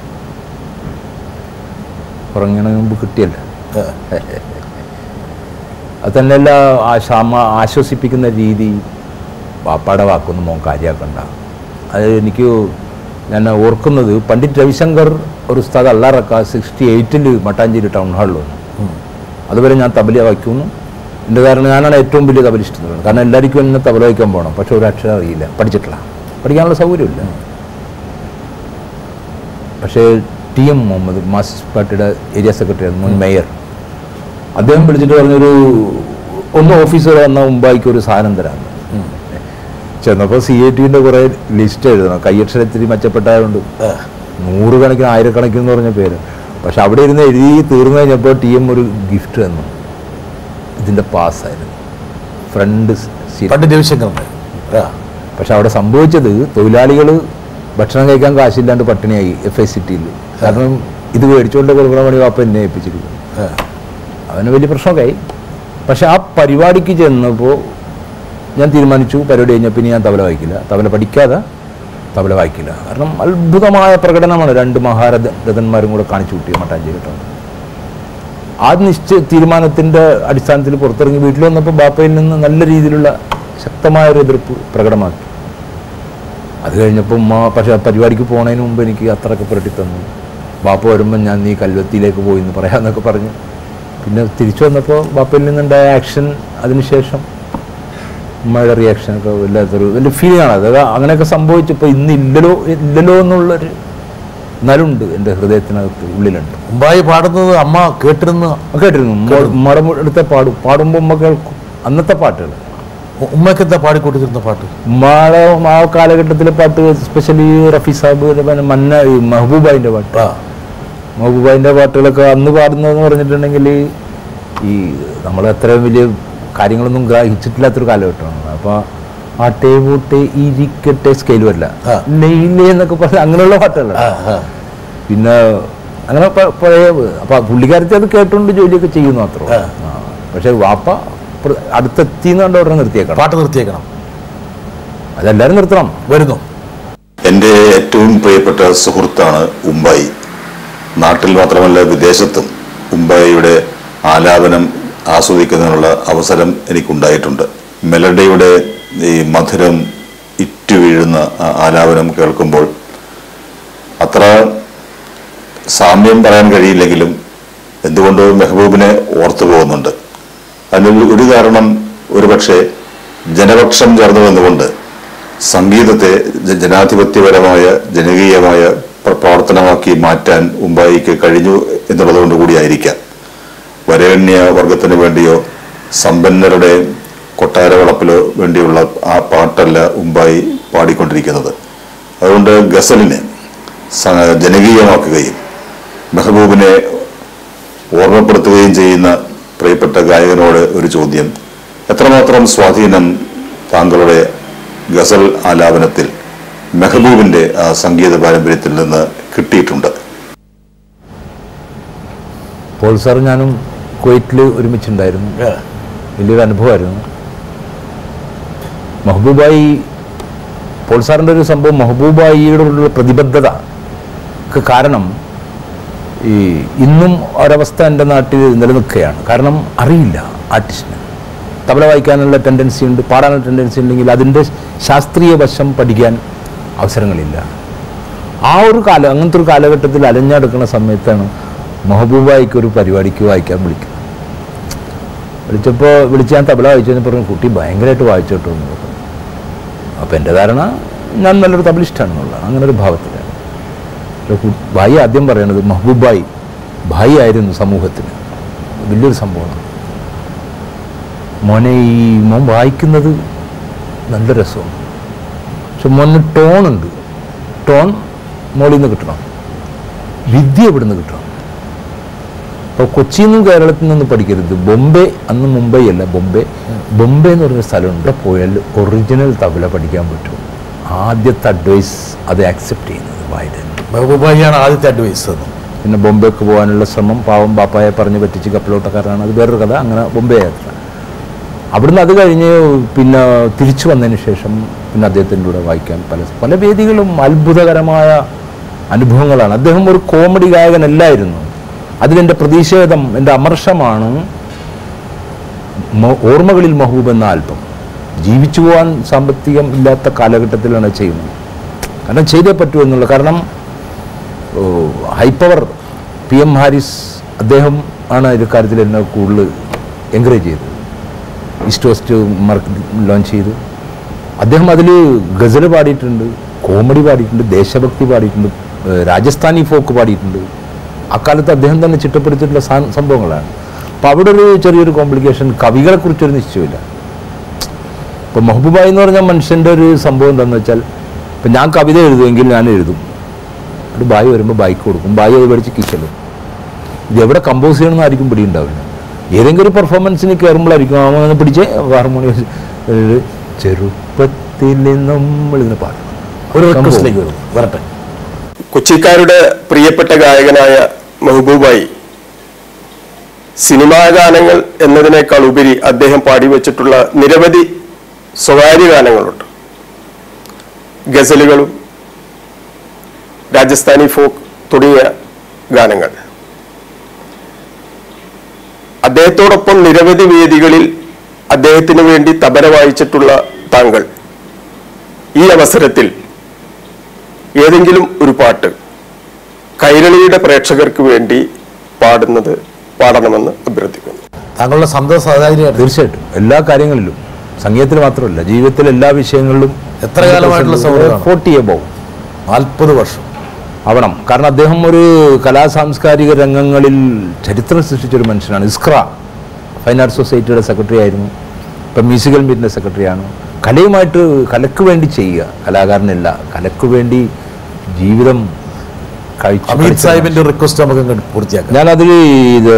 ഉറങ്ങണതിന് മുമ്പ് കിട്ടിയല്ല അത് തന്നെയല്ല ആ ക്ഷമ ആശ്വസിപ്പിക്കുന്ന രീതി പാപ്പാടെ വാക്കൊന്നും മോൻ കാര്യമാക്കണ്ട അത് എനിക്ക് ഞാൻ ഓർക്കുന്നത് പണ്ഡിറ്റ് രവിശങ്കർ ഒരു ഉസ്താദ് അള്ളാറക്ക സിക്സ്റ്റി എയ്റ്റിൽ മട്ടാഞ്ചേരി ടൗൺ ഹാളിൽ വന്നു അതുവരെ ഞാൻ തബല വയ്ക്കുന്നു എൻ്റെ കാരണം ഞാനാണ് ഏറ്റവും വലിയ തബലിസ്റ്റ് എന്ന് പറയുന്നത് കാരണം എല്ലാവർക്കും എന്നെ തബല വയ്ക്കാൻ പോകണം പക്ഷെ ഒരു അക്ഷരം അറിയില്ല പഠിച്ചിട്ടില്ല പഠിക്കാനുള്ള സൗകര്യമില്ല പക്ഷേ ടി എം മുഹമ്മദ് മാർക്സിസ്റ്റ് പാർട്ടിയുടെ ഏരിയ സെക്രട്ടറി മുൻ മേയർ അദ്ദേഹം വിളിച്ചിട്ട് പറഞ്ഞൊരു ഒന്ന് ഓഫീസർ വന്ന മുമ്പായിക്ക് ഒരു സാധനം തരാമെന്ന് ചെന്നപ്പോൾ സി ഐ ടിൻ്റെ കുറേ ലിസ്റ്റ് എഴുതണം കയ്യക്ഷരത്തിരി മെച്ചപ്പെട്ടായതുകൊണ്ട് നൂറുകണക്കിന് ആയിരക്കണക്കിന് എന്ന് പറഞ്ഞ പേര് പക്ഷെ അവിടെ ഇരുന്ന് എഴുതി തീർന്നു കഴിഞ്ഞപ്പോൾ ടി എം ഒരു ഗിഫ്റ്റ് തന്നു ഇതിൻ്റെ പാസ്സായിരുന്നു ഫ്രണ്ട് സീറ്റ് പണ്ട് രവിശങ്കറിന്റെ ആ. പക്ഷെ അവിടെ സംഭവിച്ചത് തൊഴിലാളികൾ ഭക്ഷണം കഴിക്കാൻ കാശില്ലാണ്ട് പട്ടിണിയായി എഫ് ഐ സിറ്റിയിൽ കാരണം ഇത് മേടിച്ചുകൊണ്ട് കൊടുക്കണ പണി വാപ്പ എന്നെ ഏൽപ്പിച്ചിരിക്കും ആ. അവന് വലിയ പ്രശ്നമൊക്കെ ആയി പക്ഷെ ആ പരിപാടിക്ക് ചെന്നപ്പോൾ ഞാൻ തീരുമാനിച്ചു പരിപാടി കഴിഞ്ഞപ്പോൾ ഇനി ഞാൻ തബല വായിക്കില്ല തബല പഠിക്കാതെ തബല വായിക്കില്ല കാരണം അത്ഭുതമായ പ്രകടനമാണ് രണ്ട് മഹാരഥന്മാരും കൂടെ കാണിച്ചു കൂട്ടിയ മട്ടാഞ്ചേരി കേട്ടോ ആ നിശ്ചയ തീരുമാനത്തിൻ്റെ അടിസ്ഥാനത്തിൽ പുറത്തിറങ്ങി വീട്ടിൽ വന്നപ്പോൾ ബാപ്പയിൽ നിന്ന് നല്ല രീതിയിലുള്ള ശക്തമായ ഒരു എതിർപ്പ് പ്രകടമാക്കി അത് കഴിഞ്ഞപ്പോൾ ഉമ്മ പക്ഷേ ആ പരിപാടിക്ക് പോണതിന് മുമ്പ് എനിക്ക് അത്രയൊക്കെ പുരട്ടി തന്നു ബാപ്പ വരുമ്പോൾ ഞാൻ നീ കൽവത്തിയിലേക്ക് പോയി എന്ന് പറയാമെന്നൊക്കെ പറഞ്ഞു പിന്നെ തിരിച്ചു വന്നപ്പോൾ ബാപ്പയിൽ നിന്നുണ്ടായ ആക്ഷൻ അതിനുശേഷം ഉമ്മയുടെ റിയാക്ഷനൊക്കെ വല്ലാത്തൊരു വലിയ ഫീലിംഗ് ആണ് അത് അങ്ങനെയൊക്കെ സംഭവിച്ചപ്പോൾ ഇന്ന് ഇല്ലല്ലോ ഇല്ലല്ലോ എന്നുള്ളൊരു നലുണ്ട് എൻ്റെ ഹൃദയത്തിനകത്ത് ഉള്ളിലുണ്ട് ഉമ്പായി പാടുന്നത് അമ്മ കേട്ടിരുന്ന കേട്ടിരുന്നു ഉമ്മ ഉമ്മയുടെ അടുത്ത പാടും പാടുമ്പോൾ ഉമ്മ കേൾക്കും അന്നത്തെ പാട്ടുകൾ ഉമ്മക്ക് എന്താ പാടിക്കൊണ്ടിരുന്ന പാട്ട് ഉമ്മയുടെ ആ കാലഘട്ടത്തിലെ പാട്ട് എസ്പെഷ്യലി റഫി സാബ് പിന്നെ മന്ന ഈ മെഹബൂബായിൻ്റെ പാട്ട് ആ മെഹബൂബായിൻ്റെ പാട്ടുകളൊക്കെ അന്ന് പാടുന്നതെന്ന് പറഞ്ഞിട്ടുണ്ടെങ്കിൽ ഈ നമ്മൾ അത്രയും വലിയ കാര്യങ്ങളൊന്നും ഗ്രഹിച്ചിട്ടില്ലാത്തൊരു കാലഘട്ടമാണ് അപ്പോൾ ആട്ടെ പൂട്ടെ ഇരിക്കട്ടെ സ്കെയിൽ വരില്ല ആ. നെയ്ലേ എന്നൊക്കെ പറഞ്ഞ അങ്ങനെയുള്ള പാട്ടുകളാണ് ആ, ആ. പിന്നെ അങ്ങനെ പ- പഴയ അപ്പൊ പുള്ളിക്കാരത്തി അത് കേട്ടുകൊണ്ട് ജോലിയൊക്കെ ചെയ്യുന്നു മാത്രം ആ. പക്ഷെ വാപ്പ പ്ര- അടുത്തെത്തിന്ന് കണ്ട ഉടനെ നിർത്തിയേക്കണം പാട്ട് നിർത്തിയേക്കണം അതെല്ലാരും നിർത്തണം വരുന്നു എൻ്റെ ഏറ്റവും പ്രിയപ്പെട്ട സുഹൃത്താണ് ഉമ്പായി നാട്ടിൽ മാത്രമല്ല വിദേശത്തും ഉമ്പായിയുടെ ആലാപനം ആസ്വദിക്കുന്നതിനുള്ള അവസരം എനിക്കുണ്ടായിട്ടുണ്ട് മെലഡിയുടെ ഈ മധുരം ഇറ്റു വീഴുന്ന ആ ആലാപനം കേൾക്കുമ്പോൾ അത്ര സാമ്യം പറയാൻ കഴിയില്ലെങ്കിലും എന്തുകൊണ്ടോ മെഹബൂബിനെ ഓർത്തു പോകുന്നുണ്ട് അതിന് ഒരു കാരണം ഒരുപക്ഷെ ജനപക്ഷം ചേർന്നു വന്നുകൊണ്ട് സംഗീതത്തെ ജ- ജനാധിപത്യപരമായ ജനകീയമായ പ്ര- പ്രവർത്തനമാക്കി മാറ്റാൻ ഉമ്പായിക്ക് കഴിഞ്ഞു എന്നുള്ളതുകൊണ്ട് കൂടിയായിരിക്കാം വരേണ്യ വർഗത്തിന് വേണ്ടിയോ സമ്പന്നരുടെ കൊട്ടാര വളപ്പിലോ വേണ്ടിയുള്ള ആ പാട്ടല്ല ഉമ്പായി പാടിക്കൊണ്ടിരിക്കുന്നത് അതുകൊണ്ട് ഗസലിനെ സ- ജനകീയമാക്കുകയും മെഹബൂബിനെ ഓർമ്മപ്പെടുത്തുകയും ചെയ്യുന്ന പ്രിയപ്പെട്ട ഗായകനോട് ഒരു ചോദ്യം എത്രമാത്രം സ്വാധീനം താങ്കളുടെ ഗസൽ ആലാപനത്തിൽ മെഹബൂബിന്റെ ആ സംഗീത പാരമ്പര്യത്തിൽ നിന്ന് കിട്ടിയിട്ടുണ്ട് പോൾ സാർ ഞാനും കുവൈറ്റിൽ ഒരുമിച്ചുണ്ടായിരുന്നു വലിയൊരു അനുഭവമായിരുന്നു മെഹബൂബായി പോൾ സാറിൻ്റെ ഒരു സംഭവം മെഹബൂബായിയോടുള്ള പ്രതിബദ്ധത ക്ക് കാരണം ഈ ഇന്നും ഒരവസ്ഥ എൻ്റെ നാട്ടിൽ നിലനിൽക്കുകയാണ് കാരണം അറിയില്ല ആർട്ടിസ്റ്റിന് തബല വായിക്കാനുള്ള ടെൻഡൻസി ഉണ്ട് പാടാനുള്ള ടെൻഡൻസി ഉണ്ടെങ്കിൽ അതിൻ്റെ ശാസ്ത്രീയ വശം പഠിക്കാൻ അവസരങ്ങളില്ല ആ ഒരു കാലം അങ്ങനത്തെ ഒരു കാലഘട്ടത്തിൽ അലഞ്ഞെടുക്കുന്ന സമയത്താണ് മെഹബൂബായിക്ക് ഒരു പരിപാടിക്ക് വായിക്കാൻ വിളിക്കുന്നത് വിളിച്ചപ്പോൾ വിളിച്ച് ഞാൻ തബല വായിച്ചതിന് പറഞ്ഞു കുട്ടി ഭയങ്കരമായിട്ട് വായിച്ചു കേട്ടോ എന്ന് പറഞ്ഞു അപ്പോൾ എൻ്റെ ധാരണ ഞാൻ നല്ലൊരു തബലിസ്റ്റാണെന്നുള്ളതാണ് അങ്ങനെ ഒരു ഭാവത്തിലാണ് പക്ഷേ കു- ഭായി ആദ്യം പറയണത് മെഹബൂബായി ഭായി ആയിരുന്നു സമൂഹത്തിന് വലിയൊരു സംഭവമാണ് മോനെ ഈ മോൻ വായിക്കുന്നത് നല്ല രസമാണ് പക്ഷെ മോന് ടോണുണ്ട് ടോൺ മോളിൽ നിന്ന് കിട്ടണം വിദ്യ എവിടെ നിന്ന് കിട്ടണം അപ്പോൾ കൊച്ചിയിൽ നിന്നും കേരളത്തിൽ നിന്നും പഠിക്കരുത് ബോംബെ അന്ന് മുംബൈ അല്ല ബോംബെ ബോംബെ എന്ന് പറഞ്ഞ സ്ഥലമുണ്ട് അവിടെ പോയാൽ ഒറിജിനൽ തബല പഠിക്കാൻ പറ്റും ആദ്യത്തെ അഡ്വൈസ് അത് ആക്സെപ്റ്റ് ചെയ്യുന്നത് ബൈഡൻ മെഹബൂബായിയാണ് ആദ്യത്തെ അഡ്വൈസ് തന്നത് പിന്നെ ബോംബെക്ക് പോകാനുള്ള ശ്രമം പാവം പാപ്പായെ പറഞ്ഞ് പറ്റിച്ച് കപ്പലോട്ടക്കാരനാണ് അത് വേറൊരു കഥ അങ്ങനെ ബോംബെ യാത്ര അവിടുന്ന് അത് കഴിഞ്ഞ് പിന്നെ തിരിച്ചു വന്നതിന് ശേഷം പിന്നെ അദ്ദേഹത്തിൻ്റെ കൂടെ വായിക്കാൻ പല പല വേദികളും അത്ഭുതകരമായ അനുഭവങ്ങളാണ് അദ്ദേഹം ഒരു കോമഡി ഗായകനല്ലായിരുന്നു അതിലെൻ്റെ പ്രതിഷേധം എൻ്റെ അമർഷമാണ് മ- ഓർമ്മകളിൽ മഹബൂബ് എന്ന ആൽബം ജീവിച്ചു പോകാൻ സാമ്പത്തികം ഇല്ലാത്ത കാലഘട്ടത്തിലാണ് ചെയ്യുന്നത് കാരണം ചെയ്തേ പറ്റൂ എന്നുള്ള കാരണം ഹൈപ്പവർ പി എം ഹാരിസ് അദ്ദേഹം ആണ് ഇത് കാര്യത്തിൽ എന്നെ കൂടുതൽ എൻകറേജ് ചെയ്തത് ഈസ്റ്റ് വെസ്റ്റ് മാർക്ക് ലോഞ്ച് ചെയ്തു അദ്ദേഹം അതിൽ ഗസൽ പാടിയിട്ടുണ്ട് കോമഡി പാടിയിട്ടുണ്ട് ദേശഭക്തി പാടിയിട്ടുണ്ട് ഏഹ് രാജസ്ഥാനി ഫോക്ക് പാടിയിട്ടുണ്ട് അക്കാലത്ത് അദ്ദേഹം തന്നെ ചിട്ടപ്പെടുത്തിയിട്ടുള്ള സാ- സംഭവങ്ങളാണ് അപ്പോൾ അവിടെ ഒരു ചെറിയൊരു കോംപ്ലിക്കേഷൻ കവികളെ കുറിച്ചൊരു നിശ്ചയമില്ല ഇപ്പോൾ മെഹബൂബായി എന്ന് പറഞ്ഞ മനുഷ്യൻ്റെ ഒരു സംഭവം എന്താണെന്ന് വെച്ചാൽ ഇപ്പം ഞാൻ കവിത എഴുതുമെങ്കിൽ ഞാൻ എഴുതും ഒരു ബായി വരുമ്പോൾ ബൈക്ക് കൊടുക്കും ബായി അത് പഠിച്ച് കിച്ചലും ഇത് എവിടെ കമ്പോസ് ചെയ്യണമെന്ന് ആയിരിക്കും പിടി ഉണ്ടാവില്ല ഏതെങ്കിലും ഒരു പെർഫോമൻസിന് കയറുമ്പോഴായിരിക്കും അവൻ പിടിച്ച് ഹാർമോണിയം ചെറുപ്പത്തിൽ നമ്മൾ ഇതിന് പാടും ഒരു റിക്വസ്റ്റിലേക്ക് വരും വരട്ടെ കൊച്ചിക്കാരുടെ പ്രിയപ്പെട്ട ഗായകനായ മെഹബൂബായി സിനിമാ ഗാനങ്ങൾ എന്നതിനേക്കാൾ ഉപരി അദ്ദേഹം പാടിവെച്ചിട്ടുള്ള നിരവധി സ്വകാര്യ ഗാനങ്ങളുണ്ട് ഗസലുകളും രാജസ്ഥാനി ഫോക്ക് തുടങ്ങിയ ഗാനങ്ങൾ അദ്ദേഹത്തോടൊപ്പം നിരവധി വേദികളിൽ അദ്ദേഹത്തിന് വേണ്ടി തബല വായിച്ചിട്ടുള്ള താങ്കൾ ഈ അവസരത്തിൽ ഏതെങ്കിലും ഒരു പാട്ട് കൈരളിയുടെ പ്രേക്ഷകർക്ക് വേണ്ടി പാടുന്നത് പാടണമെന്ന് അഭ്യർത്ഥിക്കുന്നു താങ്കളുടെ സന്തോഷ സഹചാരിയായിട്ട് തീർച്ചയായിട്ടും എല്ലാ കാര്യങ്ങളിലും സംഗീതത്തിൽ മാത്രമല്ല ജീവിതത്തിലെ എല്ലാ വിഷയങ്ങളിലും എത്ര കാലമായിട്ടുള്ള സൗഹൃദമാണ്? ഫോർട്ടി എബോവ് നാൽപ്പത് വർഷം ആവണം കാരണം അദ്ദേഹം ഒരു കലാ സാംസ്കാരിക രംഗങ്ങളിൽ ചരിത്രം സൃഷ്ടിച്ചൊരു മനുഷ്യനാണ് ഇസ്ക്ര ഫൈൻ ആർട്സ് സൊസൈറ്റിയുടെ സെക്രട്ടറി ആയിരുന്നു ഇപ്പം മ്യൂസിക്കൽ മീറ്റിൻ്റെ സെക്രട്ടറിയാണ് കലയുമായിട്ട് കലക്ക് വേണ്ടി ചെയ്യുക കലാകാരനല്ല കലക്ക് വേണ്ടി ജീവിതം കഴിച്ചു അമീത് കളിച്ച സാഹിബിന്റെ റിക്വസ്റ്റ് നമുക്ക് ഇങ്ങോട്ട് പൂർത്തിയാക്കാം ഞാനതിൽ ഇത്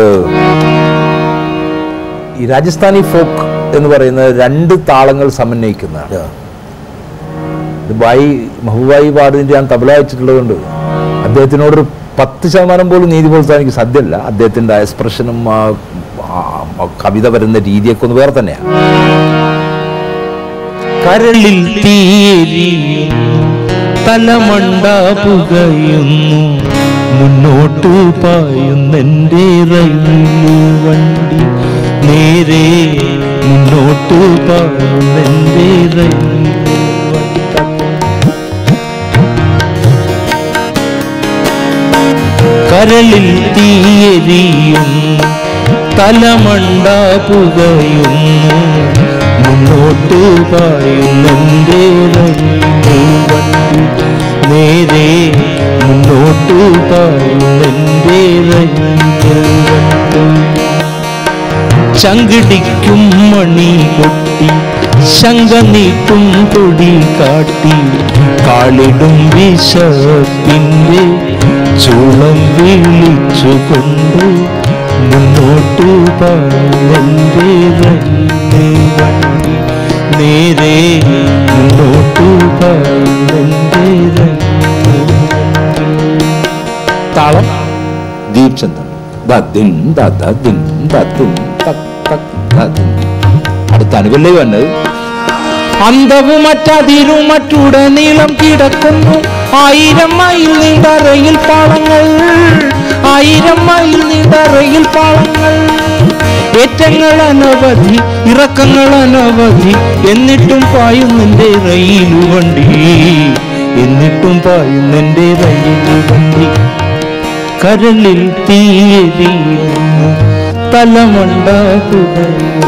ഈ രാജസ്ഥാനി ഫോക്ക് എന്ന് പറയുന്നത് രണ്ട് താളങ്ങൾ സമന്വയിക്കുന്നതാണ് ഇത് ബായി മഹബൂബായി പാടിൻ്റെ ഞാൻ തബല വെച്ചിട്ടുള്ളതുകൊണ്ട് അദ്ദേഹത്തിനോടൊരു പത്ത് ശതമാനം പോലും നീതി പുലർത്താൻ എനിക്ക് സാധ്യമല്ല അദ്ദേഹത്തിൻ്റെ എക്സ്പ്രഷനും ആ, ആ, ആ കവിത വരുന്ന രീതിയൊക്കെ ഒന്ന് വേറെ തന്നെയാണ് കരളിൽ തീരിയുന്നു തലമണ്ട പുകയുന്നു മുന്നോട്ടു പായുന്നെൻ്റെ റെയിൽവേ വണ്ടി നേരെ മുന്നോട്ടു പായുന്നെൻ്റെ റെയിൽവേ കരളിൽ തീയെരിയുന്നു തലമണ്ട പുകയുന്നു മുന്നോട്ട് പായുന്നെൻ്റെ വണ്ടി നേരെ മുന്നോട്ട് പായുന്നെൻ്റെ വണ്ടി ചങ്കിടിക്കും മണി കൊട്ടി ശങ്ക നീട്ടും തൊടി കാട്ടി കാളിടും വിശപ്പിൻ്റെ ചൂളം വിളിച്ചുകൊണ്ട് മുന്നോട്ട് പാലെൻ്റെ വണ്ടി നേരെ മുന്നോട്ട് പാലെൻ്റെ താളം ദീപ് ചന്ദ്രൻ ദദിൻ ദദിൻ ദദിൻ തക് തക് ദദിൻ അടുത്ത അനുകല്ലേ വന്നത് അന്തവുമറ്റതിരുമറ്റുടനീളം കിടക്കുന്നു ആയിരം മൈൽ നീണ്ടറയിൽ പാളങ്ങൾ ആയിരം മൈൽ നീണ്ടറയിൽ പാളങ്ങൾ ഏറ്റങ്ങൾ അനവധി ഇറക്കങ്ങൾ അനവധി എന്നിട്ടും പായുന്നെന്റെ റെയിലു വണ്ടി എന്നിട്ടും പായുന്നെന്റെ റെയിലു വണ്ടി കരളിൽ തീയരിയുന്നു തലമണ്ടാകുകയുന്നു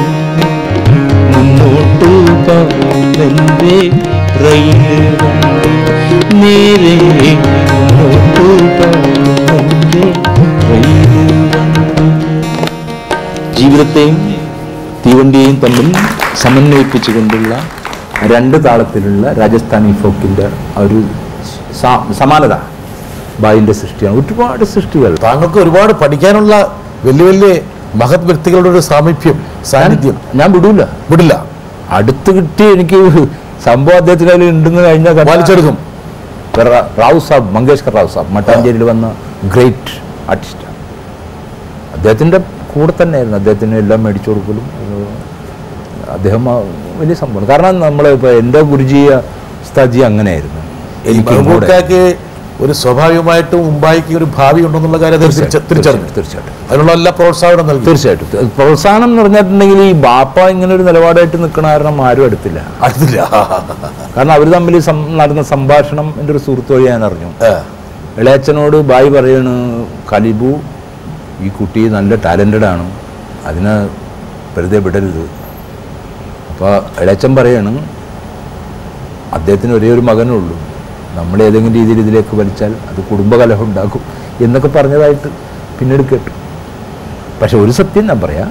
മുന്നോട്ട് പോകുന്നെന്റെ റെയില് വണ്ടി നേരെ മുന്നോട്ട് പോകുന്നെന്റെ റെയില് വണ്ടി ജീവിതത്തെയും തീവണ്ടിയെയും തമ്മിൽ സമന്വയിപ്പിച്ചുകൊണ്ടുള്ള രണ്ട് താളത്തിലുള്ള രാജസ്ഥാനി ഫോക്കിൻ്റെ ആ ഒരു സ- സമാനത ബായിൻ്റെ സൃഷ്ടിയാണ് ഒരുപാട് സൃഷ്ടികൾ താങ്കൾക്ക് ഒരുപാട് പഠിക്കാനുള്ള വലിയ വലിയ മഹത് വ്യക്തികളുടെ ഒരു സാമീപ്യം സാന്നിധ്യം ഞാൻ വിടൂല വിടില്ല അടുത്ത് കിട്ടി എനിക്ക് സംഭവം അദ്ദേഹത്തിന് അതിൽ ഉണ്ടെന്ന് കഴിഞ്ഞാൽ കണ്ടാ- വലിച്ചെടുക്കും റ- റാവു സാബ് മങ്കേഷ്കർ റാവു സാബ് മട്ടാഞ്ചേരിയിൽ വന്ന ഗ്രേറ്റ് ആർട്ടിസ്റ്റാണ് അദ്ദേഹത്തിൻ്റെ കൂടെ തന്നെയായിരുന്നു അദ്ദേഹത്തിന് എല്ലാം മേടിച്ചു കൊടുക്കലും ഏഹ്, അദ്ദേഹം ആ വലിയ സംഭവം കാരണം നമ്മൾ ഇപ്പോൾ എൻ്റെ ഗുരുജിയ ഉസ്താജി അങ്ങനെയായിരുന്നു ഈ എനിക്ക് കൂടെ മഹബൂബ്ക്കാക്ക് ഒരു സ്വാഭാവികമായിട്ടും മുംബൈക്ക് ഒരു ഭാവി ഉണ്ടെന്നുള്ള കാര്യം അദ്ദേഹം തിരിച്ച- തിരിച്ചറിഞ്ഞു തീർച്ചയായിട്ടും അതിനുള്ള എല്ലാ പ്രോത്സാഹനം നൽകി തീർച്ചയായിട്ടും ത- പ്രോത്സാഹനം എന്ന് പറഞ്ഞിട്ടുണ്ടെങ്കിൽ ഈ ബാപ്പ ഇങ്ങനെ ഒരു നിലപാടായിട്ട് നിൽക്കണ കാരണം ആരും അടുത്തില്ല അടുത്തില്ല കാരണം അവർ തമ്മിൽ സം- നടന്ന സംഭാഷണം എൻ്റെ ഒരു സുഹൃത്ത് വഴി ഞാൻ അറിഞ്ഞു ഏ, ഇളയച്ചനോട് ബായി പറയാണ് കലിബു ഈ കുട്ടി നല്ല ടാലൻറ്റഡ് ആണ് അതിനെ വെറുതെ വിടരുത് അപ്പോൾ ഇളയച്ചൻ പറയാണ് അദ്ദേഹത്തിന് ഒരേ ഒരു മകനേ ഉള്ളൂ നമ്മൾ ഏതെങ്കിലും രീതിയിൽ ഇതിലേക്ക് വലിച്ചാൽ അത് കുടുംബകലഹം ഉണ്ടാക്കും എന്നൊക്കെ പറഞ്ഞതായിട്ട് പിന്നീട് കേട്ടു പക്ഷെ ഒരു സത്യം ഞാൻ പറയാം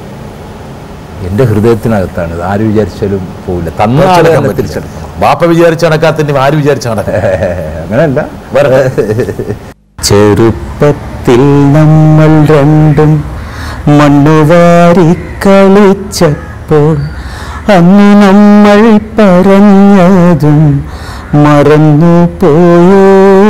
എൻ്റെ ഹൃദയത്തിനകത്താണ് ഇത് ആര് വിചാരിച്ചാലും പോവില്ല തന്ന ആളെ തിരിച്ചെടുക്കാൻ തന്നെ പറ്റില്ല. തിരിച്ചെടുക്കണം ബാപ്പ വിചാരിച്ച കണക്കാത്തിന് ആര് വിചാരിച്ച കണക്കാ അങ്ങനെയല്ല ചെറുപ്പത്തിൽ നമ്മൾ രണ്ടും മണ്ണുവാരി കളിച്ചപ്പോൾ അന്ന് നമ്മൾ പറഞ്ഞതും മറന്നു പോയോ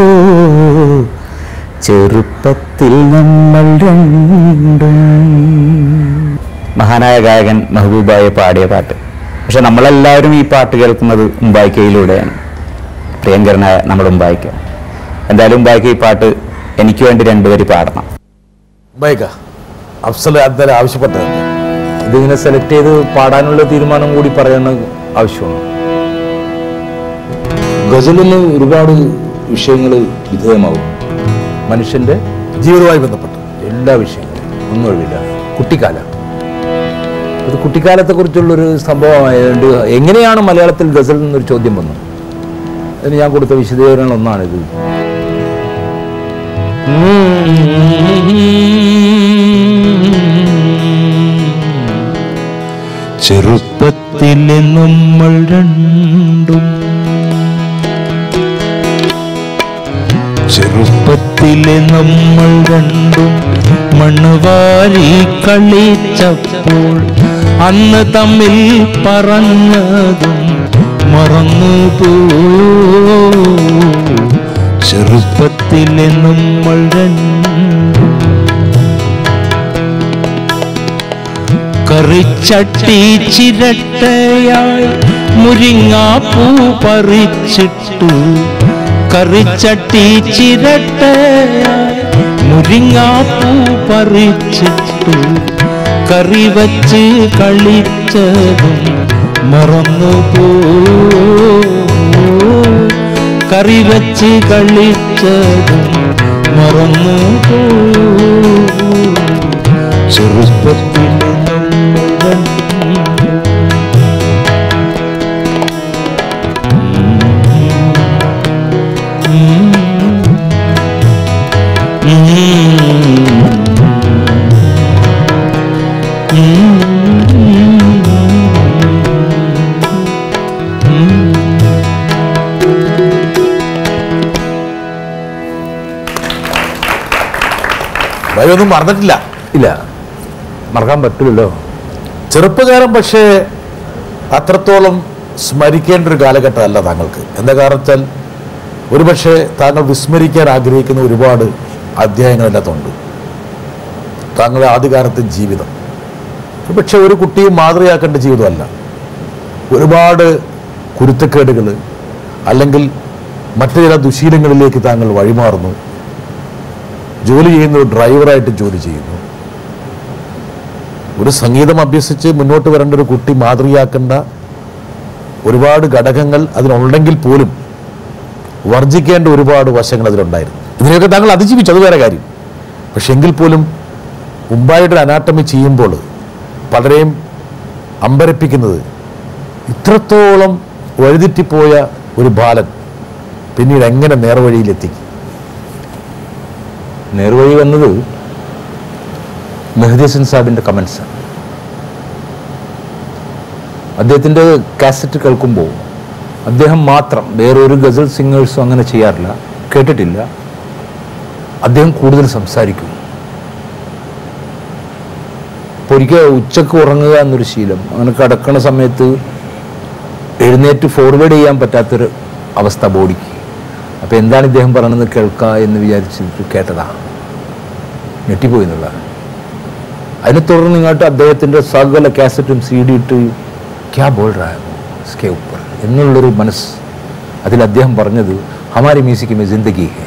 ചെറുപ്പത്തിൽ നമ്മൾ രണ്ടും മഹാനായ ഗായകൻ മെഹബൂബായ പാടിയ പാട്ട് പക്ഷെ നമ്മളെല്ലാവരും ഈ പാട്ട് കേൾക്കുന്നത് ഉമ്പായിക്കയിലൂടെയാണ് പ്രിയങ്കരനായ നമ്മുടെ ഉമ്പായിക്ക എന്തായാലും ഉമ്പായിക്ക ഈ പാട്ട് എനിക്ക് വേണ്ടി രണ്ടുപേര് പാടണം ബൈക്ക അഫ്സൽ അദ്ദേഹം ആവശ്യപ്പെട്ടത് ഇതിങ്ങനെ സെലക്ട് ചെയ്ത് പാടാനുള്ള തീരുമാനം കൂടി പറയേണ്ട ആവശ്യമാണ് ഗസലിന് ഒരുപാട് വിഷയങ്ങൾ വിധേയമാവും മനുഷ്യന്റെ ജീവിതവുമായി ബന്ധപ്പെട്ട് എല്ലാ വിഷയങ്ങളും ഒന്നും ഒഴിവില്ല കുട്ടിക്കാലം ഇത് കുട്ടിക്കാലത്തെക്കുറിച്ചുള്ളൊരു സംഭവമായതുകൊണ്ട് എങ്ങനെയാണ് മലയാളത്തിൽ ഗസൽ എന്നൊരു ചോദ്യം വന്നു അതിന് ഞാൻ കൊടുത്ത വിശദീകരണം ഒന്നാണിത് ചെറുപ്പത്തിലെ നമ്മൾ രണ്ടും ചെറുപ്പത്തിലെ നമ്മൾ രണ്ടും മണ്ണുവാരി കളിച്ചപ്പോൾ അന്ന് തമ്മിൽ പറഞ്ഞതും മറന്നു പോയോ ചെറുപ്പത്തിലെ നമ്മൾ രണ്ടും കറിച്ചട്ടി ചിരട്ടയായി മുരിങ്ങാപ്പൂ പറിച്ചിട്ടു കറിച്ചട്ടി ചിരട്ടയായി മുരിങ്ങാപ്പൂ പറിച്ചിട്ടു കറി വച്ച് കളിച്ചതും മറന്നു കറി വച്ച് കളിച്ചതും മറന്നു ചെറുപ്പത്തിൽ നമ്മൾ ഭയമൊന്നും മറന്നിട്ടില്ല ഇല്ല മറക്കാൻ പറ്റില്ലല്ലോ ചെറുപ്പകാലം പക്ഷേ അത്രത്തോളം സ്മരിക്കേണ്ട ഒരു കാലഘട്ടമല്ല താങ്കൾക്ക് എന്താ കാരണം വെച്ചാൽ ഒരുപക്ഷെ താങ്കൾ വിസ്മരിക്കാൻ ആഗ്രഹിക്കുന്ന ഒരുപാട് അധ്യായങ്ങൾ അതിനകത്തുണ്ട് താങ്കളുടെ ആദ്യകാലത്തെ ജീവിതം പക്ഷെ ഒരു കുട്ടിയും മാതൃകയാക്കേണ്ട ജീവിതമല്ല ഒരുപാട് കുരുത്തക്കേടുകൾ അല്ലെങ്കിൽ മറ്റു ചില ദുശീലങ്ങളിലേക്ക് താങ്കൾ വഴിമാറുന്നു ജോലി ചെയ്യുന്ന ഒരു ഡ്രൈവറായിട്ട് ജോലി ചെയ്യുന്നു ഒരു സംഗീതം അഭ്യസിച്ച് മുന്നോട്ട് വരേണ്ട ഒരു കുട്ടി മാതൃകയാക്കേണ്ട ഒരുപാട് ഘടകങ്ങൾ അതിനുണ്ടെങ്കിൽ പോലും വർജിക്കേണ്ട ഒരുപാട് വശങ്ങൾ അതിലുണ്ടായിരുന്നു ഇതിനെയൊക്കെ താങ്കൾ അതിജീവിച്ചു അത് വേറെ കാര്യം പക്ഷെ എങ്കിൽ പോലും മുംബൈയുടെ അനാട്ടമി ചെയ്യുമ്പോൾ പലരെയും അമ്പരപ്പിക്കുന്നത് ഇത്രത്തോളം വഴിതെറ്റിപ്പോയ ഒരു ബാലൻ പിന്നീട് എങ്ങനെ നേർവഴിയിലെത്തി നേർവഴി വന്നത് മെഹദി ഹസൻ സാബിൻ്റെ കമൻസാണ് അദ്ദേഹത്തിൻ്റെ കാസറ്റ് കേൾക്കുമ്പോൾ അദ്ദേഹം മാത്രം വേറെ ഒരു ഗസൽ സിംഗേഴ്സും അങ്ങനെ ചെയ്യാറില്ല കേട്ടിട്ടില്ല അദ്ദേഹം കൂടുതൽ സംസാരിക്കും ഇപ്പോൾ ഒരിക്കൽ ഉച്ചക്ക് ഉറങ്ങുക എന്നൊരു ശീലം അങ്ങനെ കിടക്കണ സമയത്ത് എഴുന്നേറ്റ് ഫോർവേഡ് ചെയ്യാൻ പറ്റാത്തൊരു അവസ്ഥ ബോഡിക്ക് അപ്പോൾ എന്താണ് ഇദ്ദേഹം പറയണമെന്ന് കേൾക്കുക എന്ന് വിചാരിച്ചിട്ട് കേട്ടതാണ് ഞെട്ടിപ്പോയി എന്നുള്ളതാണ് അതിനെ തുടർന്ന് ഇങ്ങോട്ട് അദ്ദേഹത്തിൻ്റെ സകല കാസറ്റും സി ഡി ഇട്ട് ക്യാ ബോൾ റായോ സ്കേ ഉപ്പർ എന്നുള്ളൊരു മനസ്സ് അതിൽ അദ്ദേഹം പറഞ്ഞത് ഹമാരി മ്യൂസിക് മേ ജിന്ദഗി ഹേ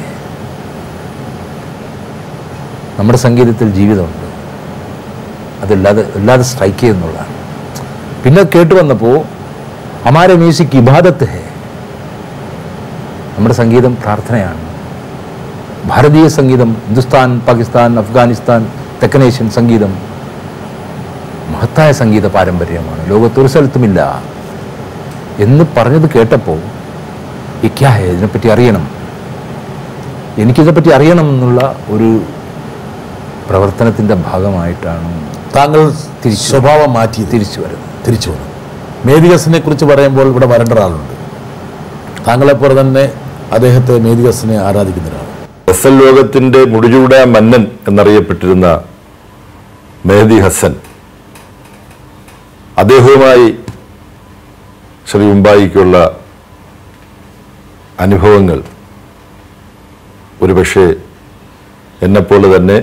നമ്മുടെ സംഗീതത്തിൽ ജീവിതമുണ്ട് അതില്ലാതെ ഇല്ലാതെ സ്ട്രൈക്ക് ചെയ്യുന്നുള്ളതാണ് പിന്നെ കേട്ട് വന്നപ്പോൾ ഹമാരെ മ്യൂസിക് ഇബാദത്ത് ഹേ നമ്മുടെ സംഗീതം പ്രാർത്ഥനയാണ് ഭാരതീയ സംഗീതം ഹിന്ദുസ്ഥാൻ പാകിസ്ഥാൻ അഫ്ഗാനിസ്ഥാൻ തെക്കനേഷ്യൻ സംഗീതം മഹത്തായ സംഗീത പാരമ്പര്യമാണ് ലോകത്തൊരു സ്ഥലത്തുമില്ല എന്ന് പറഞ്ഞത് കേട്ടപ്പോൾ ഈ ക്യാ ഹേ ഇതിനെപ്പറ്റി അറിയണം എനിക്കിതിനെപ്പറ്റി അറിയണം എന്നുള്ള ഒരു പ്രവർത്തനത്തിൻ്റെ ഭാഗമായിട്ടാണ് താങ്കൾ തിരിച്ചു. സ്വഭാവം മാറ്റി തിരിച്ചു വരുന്നത് തിരിച്ചു വന്നു മേദികസിനെ കുറിച്ച് പറയുമ്പോൾ ഇവിടെ വരേണ്ട ഒരാളുണ്ട് താങ്കളെപ്പോലെ തന്നെ അദ്ദേഹത്തെ മേദികസിനെ ആരാധിക്കുന്ന ഒരാൾ ഗസൽ ലോകത്തിന്റെ മുടിചൂട മന്നൻ എന്നറിയപ്പെട്ടിരുന്ന മെഹദി ഹസൻ അദ്ദേഹവുമായി ശ്രീ ഉമ്പായിക്കുള്ള അനുഭവങ്ങൾ ഒരുപക്ഷെ എന്നെപ്പോലെ തന്നെ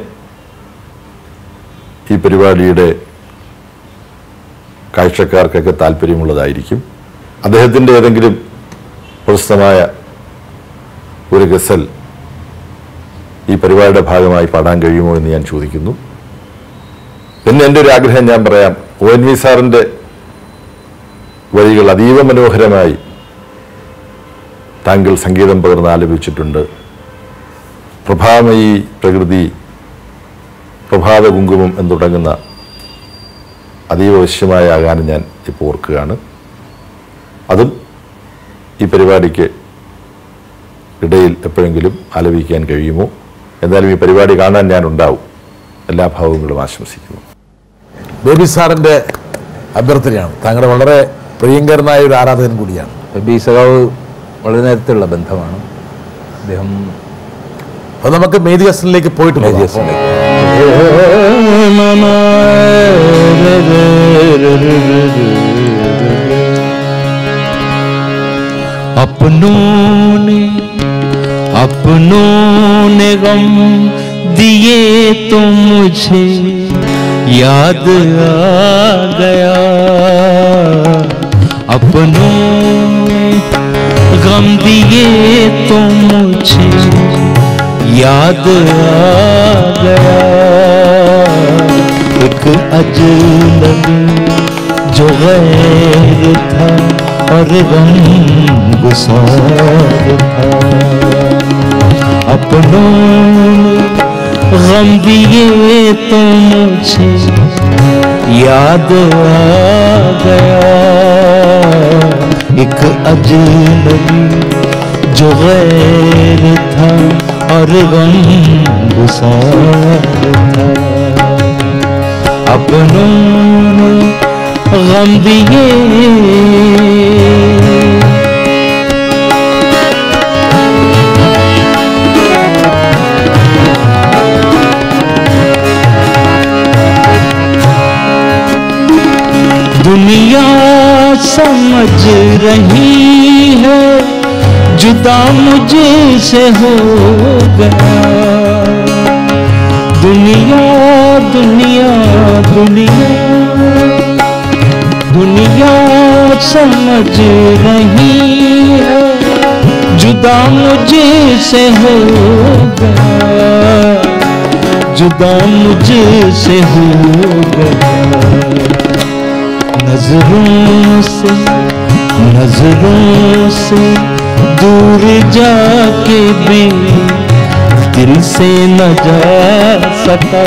ഈ പരിപാടിയുടെ കാഴ്ചക്കാർക്കൊക്കെ താല്പര്യമുള്ളതായിരിക്കും അദ്ദേഹത്തിൻ്റെ ഏതെങ്കിലും പ്രശസ്തമായ ഒരു ഗസൽ ഈ പരിപാടിയുടെ ഭാഗമായി പാടാൻ കഴിയുമോ എന്ന് ഞാൻ ചോദിക്കുന്നു പിന്നെ എൻ്റെ ഒരു ആഗ്രഹം ഞാൻ പറയാം ഒ എൻ വി സാറിൻ്റെ വരികൾ അതീവ മനോഹരമായി താങ്കൾ സംഗീതം പകർന്ന് ആലപിച്ചിട്ടുണ്ട് പ്രഭാമയി പ്രകൃതി പ്രഭാത കുങ്കുമം എന്ന് തുടങ്ങുന്ന അതീവ വശ്യമായ ആ ഗാനം ഞാൻ ഇപ്പോൾ ഓർക്കുകയാണ് അതും ഈ പരിപാടിക്ക് ഇടയിൽ എപ്പോഴെങ്കിലും ആലപിക്കാൻ കഴിയുമോ എന്തായാലും ഈ പരിപാടി കാണാൻ ഞാൻ ഉണ്ടാവും എല്ലാ ഭാവങ്ങളും ആശംസിക്കുന്നു ബേബി സാറിന്റെ അഭ്യർത്ഥനയാണ് താങ്കളുടെ വളരെ പ്രിയങ്കരനായ ഒരു ആരാധകൻ കൂടിയാണ് ബി സഖാവ് വളരെ നേരത്തെയുള്ള ബന്ധമാണ് അദ്ദേഹം അത് നമുക്ക് മേദികസിലേക്ക് പോയിട്ട് പോകാം. മേദിയസിലേക്ക് अपनों ने अपनों ने गम दिए तो मुझे याद आ गया अपनों ने गम दिए तो मुझे याद आ गया एक अजनबी जो गैर था और गम गुसार था अपनों ने गम दिए तो मुझे याद आ गया एक अजनबी जो गैर था और गम गुसार था अपनों ने गम दिए दुनिया समझ रही है जुदा मुझे से हो गया दुनिया दुनिया दुनिया दुनिया समझ रही है जुदा मुझे से हो गया जुदा मुझे से हो गया नजरों से नजरों से दूर जाके भी दिल से न जा सका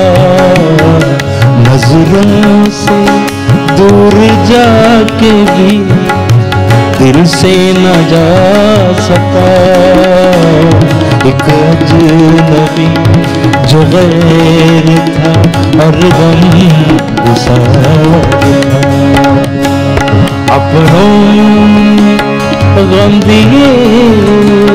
नजरों से दूर जाके भी दिल से न जा सका एक अजनबी जो गैर था और गम गुसार था अपनों ने गम दिए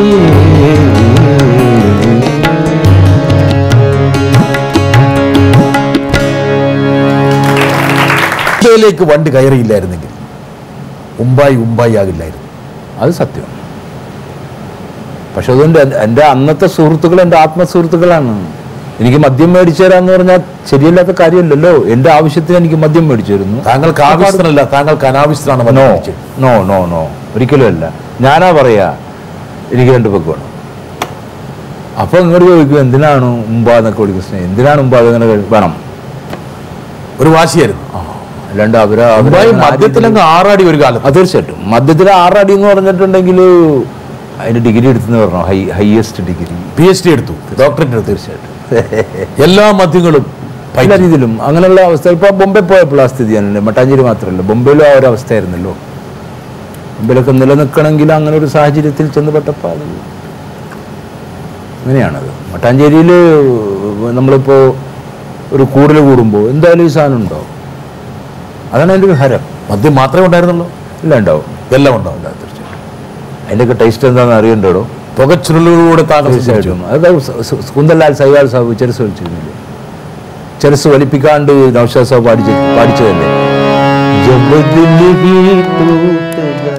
മുംബൈയിലേക്ക് വണ്ടി കയറിയില്ലായിരുന്നെങ്കിൽ ഉമ്പായി ഉമ്പായി ആകില്ലായിരുന്നു അത് സത്യം പക്ഷെ അതുകൊണ്ട് എൻ- എൻ്റെ അന്നത്തെ സുഹൃത്തുക്കൾ എൻ്റെ ആത്മസുഹൃത്തുക്കളാണ് എനിക്ക് മദ്യം മേടിച്ചു തരാന്ന് പറഞ്ഞാൽ ശരിയല്ലാത്ത കാര്യമല്ലല്ലോ എൻ്റെ ആവശ്യത്തിന് എനിക്ക് മദ്യം മേടിച്ചു തരുന്നു താങ്കൾക്ക് ആവശ്യത്തിനല്ല താങ്കൾക്ക് അനാവശ്യത്തിനാണ് നോ മദ്യം നോ നോ നോ ഒരിക്കലും അല്ല ഞാനാ പറയാ എനിക്ക് രണ്ട് പെഗ് വേണം അപ്പൊ ഇങ്ങോട്ട് ചോദിക്കും എന്തിനാണ് ഉമ്പാന്നൊക്കെ വിളിക്കുന്നത് എന്തിനാണ് ഉമ്പാ അങ്ങനെ കഴി- വേണം ഒരു വാശിയായിരുന്നു അല്ലാണ്ട് അവര് ഉമ്പായി അവര് മദ്യത്തിലങ്ങ് ആറാടി ഒരു കാലത്ത് അത് തീർച്ചയായിട്ടും മദ്യത്തിൽ ആറടി എന്ന് പറഞ്ഞിട്ടുണ്ടെങ്കിൽ അതിന്റെ ഡിഗ്രി എടുത്തെന്ന് പറഞ്ഞു high highest degree P H D എടുത്തു ഡോക്ടറേറ്റ് എടുത്തു തീർച്ചയായിട്ടും എല്ലാ മദ്യങ്ങളും പല രീതിയിലും അങ്ങനെയുള്ള അവസ്ഥ ഇപ്പൊ ബൊംബെ പോയപ്പോൾ ആ സ്ഥിതി തന്നെ മട്ടാഞ്ചേരി മാത്രമല്ല ബൊംബെയിലും ആ ഒരു അവസ്ഥയായിരുന്നല്ലോ ബൊംബെയിലൊക്കെ നിലനിൽക്കണമെങ്കിൽ അങ്ങനെ ഒരു സാഹചര്യത്തിൽ ചെന്നപ്പെട്ടപ്പോൾ അത് അങ്ങനെയാണത് മട്ടാഞ്ചേരിയിൽ നമ്മളിപ്പോൾ ഒരു കൂടൽ കൂടുമ്പോൾ എന്തായാലും ഈ സാധനം ഉണ്ടാവും അതാണ് അതിൻ്റെ ഒരു ഹരം മദ്യം മാത്രമേ ഉണ്ടായിരുന്നുള്ളൂ എല്ലാം ഉണ്ടാവും ഇതെല്ലാം ഉണ്ടാവും തീർച്ചയായിട്ടും അതിൻ്റെയൊക്കെ ടേസ്റ്റ് എന്താണെന്ന് അറിയണ്ടോ പുകച്ചുരുളിലൂടെ താങ്കൾ തീർച്ചയായിട്ടും അത് സ- സ- കുന്തലാൽ സൈവാൽ സാബ് ചെരസ് വലിച്ചിരുന്നില്ലേ ചെരസ് വലിപ്പിക്കാണ്ട് നൗഷാദ് സാബ് പാടിച്ച പാടിച്ചതല്ലേ ജബ് ദിൽ ഹി ടൂട്ട്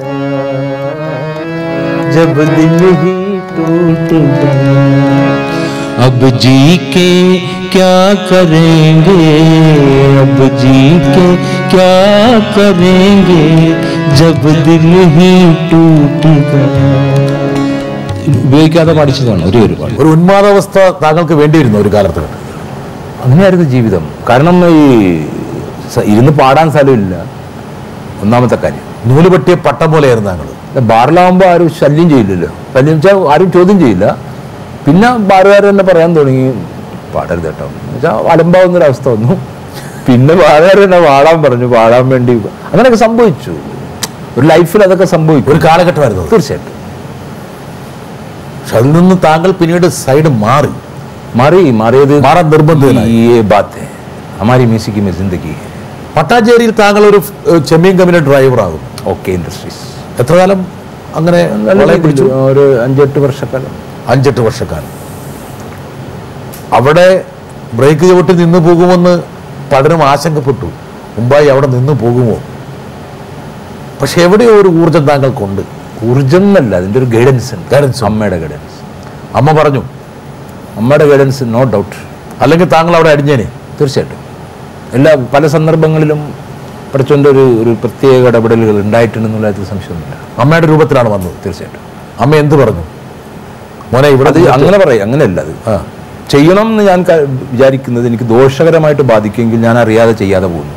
ഗയാ, ജബ് ദിൽ ഹി ടൂട്ട് ഗയാ, अब जी के क्या करेंगे अब जी के क्या करेंगे जब दिल ही टूट गया ഉപയോഗിക്കാതെ പാടിച്ചതാണ് ഒരേ ഒരു പാട്ട് ഒരു ഉന്മാദാവസ്ഥ താങ്കൾക്ക് വേണ്ടിയിരുന്നു ഒരു കാലത്ത് അങ്ങനെയായിരുന്നു ജീവിതം കാരണം ഈ സ- ഇരുന്ന് പാടാൻ സ്ഥലമില്ല ഒന്നാമത്തെ കാര്യം നൂല് പറ്റിയ പട്ടം പോലെയായിരുന്നു താങ്കൾ ബാറിലാവുമ്പോൾ ആരും ശല്യം ചെയ്യില്ലല്ലോ ശല്യം വെച്ചാൽ ആരും ചോദ്യം ചെയ്യില്ല പിന്നെ ബാറുകാർ തന്നെ പറയാൻ തുടങ്ങി പാടരുത് കേട്ടോ വെച്ചാൽ അലമ്പാവുന്നൊരവസ്ഥ വന്നു പിന്നെ ബാറുകാർ തന്നെ പാടാൻ പറഞ്ഞു പാടാൻ വേണ്ടി അങ്ങനെയൊക്കെ സംഭവിച്ചു ഒരു ലൈഫിൽ അതൊക്കെ സംഭവിക്കും ഒരു കാലഘട്ടമായിരുന്നു അത്. തീർച്ചയായിട്ടും പക്ഷെ അതിൽ നിന്ന് താങ്കൾ പിന്നീട് സൈഡ് മാറി മാറി മാറിയത് മാറാൻ നിർബന്ധിതനായി. ഈ ബാത്ത് ഹെ. ഹമാരി മ്യൂസിക് മേ ജിന്ദഗി ഹെ. പട്ടാഞ്ചേരിയിൽ താങ്കൾ ഒരു ഏഹ്, ചെമ്മീൻ കമ്പനി ഡ്രൈവറാകും ഓക്കെ ഇൻഡസ്ട്രീസ് എത്ര കാലം അങ്ങനെ നല്ല വളയം പിടിച്ചു ഒരു അഞ്ചെട്ട് വർഷക്കാലം അഞ്ചെട്ട് വർഷക്കാലം അവിടെ ബ്രേക്ക് ചവിട്ടി നിന്ന് പോകുമെന്ന് പലരും ആശങ്കപ്പെട്ടു മുമ്പായി അവിടെ നിന്ന് പോകുമോ പക്ഷെ എവിടെയോ ഒരു ഊർജം താങ്കൾക്കുണ്ട് ഊർജം എന്നല്ല അതിൻ്റെ ഒരു ഗൈഡൻസ് ഉണ്ട് Guidance ഉണ്ട്. അമ്മയുടെ ഗൈഡൻസ് അമ്മ പറഞ്ഞു അമ്മയുടെ ഗൈഡൻസ് നോ ഡൗട്ട് അല്ലെങ്കിൽ താങ്കൾ അവിടെ അടിഞ്ഞേനെ തീർച്ചയായിട്ടും എല്ലാ പല സന്ദർഭങ്ങളിലും പഠിച്ചോൻ്റെ ഒരു ഒരു പ്രത്യേക ഇടപെടലുകൾ ഉണ്ടായിട്ടുണ്ടെന്നുള്ള കാര്യത്തിൽ സംശയമൊന്നുമില്ല അമ്മയുടെ രൂപത്തിലാണ് വന്നത് തീർച്ചയായിട്ടും അമ്മ എന്ത് പറഞ്ഞു മോനെ ഇവിടെ അത് അങ്ങനെ പറയാം അങ്ങനെയല്ല അത് ആ ചെയ്യണം എന്ന് ഞാൻ ക- വിചാരിക്കുന്നത് എനിക്ക് ദോഷകരമായിട്ട് ബാധിക്കുമെങ്കിൽ ഞാൻ അറിയാതെ ചെയ്യാതെ പോകുന്നു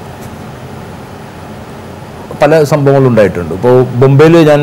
പല സംഭവങ്ങളും ഉണ്ടായിട്ടുണ്ട് ഇപ്പോൾ ബൊംബെയിൽ ഞാൻ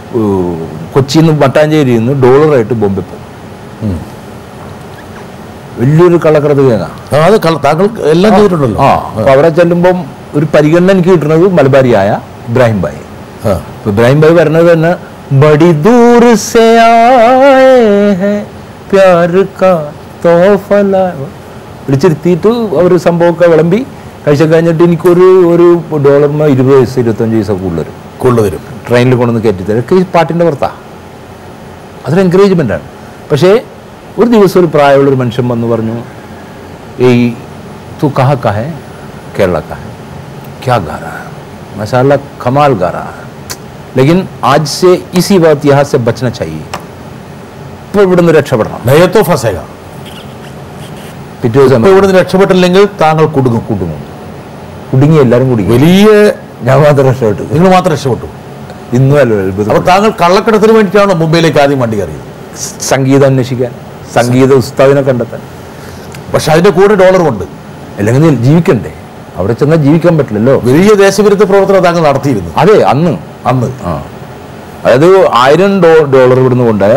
കൊച്ചിയിൽ നിന്ന് മട്ടാഞ്ചേരിയിൽ നിന്ന് ഡോളറായിട്ട് ബോംബെ പോകും വലിയൊരു കള്ളക്കടത്ത് കേങ്ങ ആ, അത് കള- താങ്കൾ എല്ലാം ചെയ്തിട്ടുണ്ടല്ലോ ആ അപ്പോൾ അവിടെ ചെല്ലുമ്പം ഒരു പരിഗണന എനിക്ക് കിട്ടുന്നത് മലബാരിയായ ഇബ്രാഹിം ഭായി ആ. ഇപ്പൊ ഇബ്രാഹിം ഭായി പറഞ്ഞത് തന്നെ ബടി ദൂർ സെ ആയേ ഹൈ പ്യാർ കാ തോഫ ലാ-" വിളിച്ചിരുത്തിയിട്ട് അവർ സംഭവമൊക്കെ വിളമ്പി കഴിച്ച കഴിഞ്ഞിട്ട് എനിക്കൊരു ഒരു ഡോളറിന് ഇരുപത് വയസ്സ് ഇരുപത്തഞ്ച് വയസ്സൊക്കെ കൂടുതൽ കൊള്ളുതരും ട്രെയിനിൽ കൊണ്ടുവന്ന് കയറ്റി തരും ഒക്കെ ഈ പാട്ടിൻ്റെ പുറത്താ അതൊരു എൻകറേജ്മെൻ്റാണ് പക്ഷേ ഒരു ദിവസം ഒരു പ്രായമുള്ളൊരു മനുഷ്യൻ വന്ന് പറഞ്ഞു ഈ तू कहाँ का है केरला का है क्या गा रहा है माशाल्लाह कमाल गा रहा है लेकिन आज से इसी वक्त यहाँ से बचना चाहिए ഇപ്പോൾ ഇവിടുന്ന് രക്ഷപ്പെടണം നയത്തോ ഫസേക പിറ്റേ ദിവസം ഇപ്പൊ ഇവിടുന്ന് രക്ഷപ്പെട്ടില്ലെങ്കിൽ താങ്കൾ കുടുങ്ങും കുടുങ്ങും കുടുങ്ങി എല്ലാവരും കുടുങ്ങി വലിയ ഞാൻ മാത്രം രക്ഷപ്പെട്ടു നിങ്ങൾ മാത്രം രക്ഷപ്പെട്ടു ഇന്നും അല്ല അത്ഭുതം അപ്പൊ താങ്കൾ കള്ളക്കടത്തിന് വേണ്ടിയിട്ടാണോ മുംബൈയിലേക്ക് ആദ്യം വണ്ടി കയറിയത് സംഗീതം അന്വേഷിക്കാൻ സംഗീത ഉസ്താദിനെ കണ്ടെത്താൻ പക്ഷെ അതിന്റെ കൂടെ ഡോളറും ഉണ്ട് അല്ലെങ്കിൽ ജീവിക്കണ്ടേ അവിടെ ചെന്നാൽ ജീവിക്കാൻ പറ്റില്ലല്ലോ വലിയ ദേശവിരുദ്ധ പ്രവർത്തനം താങ്കൾ നടത്തിയിരുന്നു അതെ അന്ന് അന്ന് ആ അതായത് ആയിരം ഡോ ഡോളർ ഇവിടുന്ന് കൊണ്ടുപോയ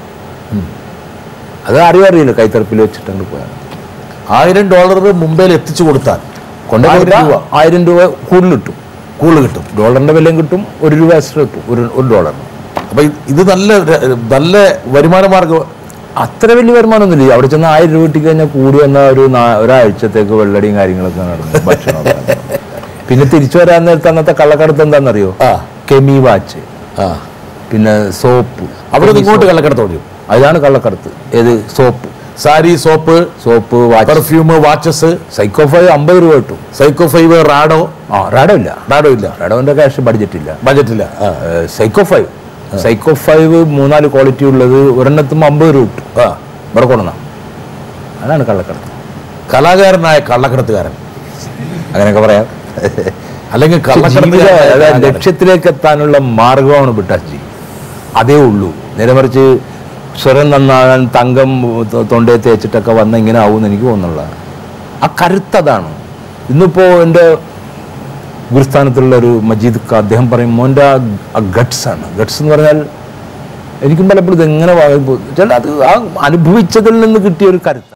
അത് അറിയാൻ അറിയില്ല കൈത്തറപ്പിൽ വെച്ചിട്ട് അങ്ങ് പോയാൽ ആയിരം ഡോളർ മുംബൈയിൽ എത്തിച്ചു കൊടുത്താൽ കൊണ്ടുപോയി ആയിരം രൂപ ആയിരം രൂപ കൂടുതൽ കിട്ടും കൂടുതൽ കിട്ടും ഡോളറിന്റെ വിലയും കിട്ടും ഒരു രൂപ എക്സ്ട്രാ കിട്ടും ഒരു ഒരു ഡോളറിന് അപ്പൊ ഇത് ഇത് നല്ല ര- നല്ല വരുമാന മാർഗം അത്ര വലിയ വരുമാനമൊന്നുമില്ല അവിടെ ചെന്ന് ആയിരം രൂപ കിട്ടി കഴിഞ്ഞാൽ കൂടി വന്ന ഒരു നാ- ഒരാഴ്ചത്തേക്ക് വെള്ളടിയും കാര്യങ്ങളൊക്കെ നടന്നു ഭക്ഷണമൊക്കെ നടന്നു. പിന്നെ തിരിച്ചു വരാൻ നേരത്തെ അന്നത്തെ കള്ളക്കടത്ത് എന്താണെന്നറിയോ ആ. കെമി വാച്ച് ആ പിന്നെ സോപ്പ് അവിടെ നിന്ന് ഇങ്ങോട്ട് കള്ളക്കടത്ത് വരും അതാണ് കള്ളക്കടത്ത് ഏത് soap sari soap soap watch perfume watches സൈക്കോ ഫൈവ് അമ്പത് രൂപ കിട്ടും സൈക്കോ ഫൈവ് റാഡോ ആ റാഡോ ഇല്ല റാഡോ ഇല്ല റാഡോന്റെ ക്യാഷ് ബഡ്ജറ്റ് ഇല്ല ബജറ്റില്ല ആ ഏഹ്, സൈക്കോ ഫൈവ് സൈക്കോ ഫൈവ് മൂന്നാല് ക്വാളിറ്റി ഉള്ളത് ഒരെണ്ണത്തും അമ്പത് രൂപ കിട്ടും ആ ഇവിടെ കൊണ്ടുവന്ന അതാണ് കള്ളക്കടത്ത് കലാകാരനായ കള്ളക്കടത്തുകാരൻ അങ്ങനെയൊക്കെ പറയാം അല്ലെങ്കിൽ ജീവിത- കള്ളക്കടത്തുകാരനായ അതായത് കലാകാരൻ. ലക്ഷ്യത്തിലേക്ക് എത്താനുള്ള മാർഗമാണ് പിട്ടാജി അതേ ഉള്ളൂ നേരെ മറിച്ച് സ്വരം നന്നാകാൻ തങ്കം തൊ- തൊണ്ടയിൽ തേച്ചിട്ടൊക്കെ വന്ന ഇങ്ങനെ ആവുമെന്ന് എനിക്ക് തോന്നുന്നില്ല ആ കരുത്തതാണ് ഇന്നിപ്പോ എൻ്റെ ഗുരുസ്ഥാനത്തുള്ള ഒരു മജീദ് ഖാ, അദ്ദേഹം പറയും മോൻ്റെ ആ ഗട്ട്സ് ആണ് ഗട്ട്സ് എന്ന് പറഞ്ഞാൽ എനിക്കും പലപ്പോഴും ഇതെങ്ങനെ വാ- ചില അത് ആ അനുഭവിച്ചതിൽ നിന്ന് കിട്ടിയ ഒരു കരുത്ത്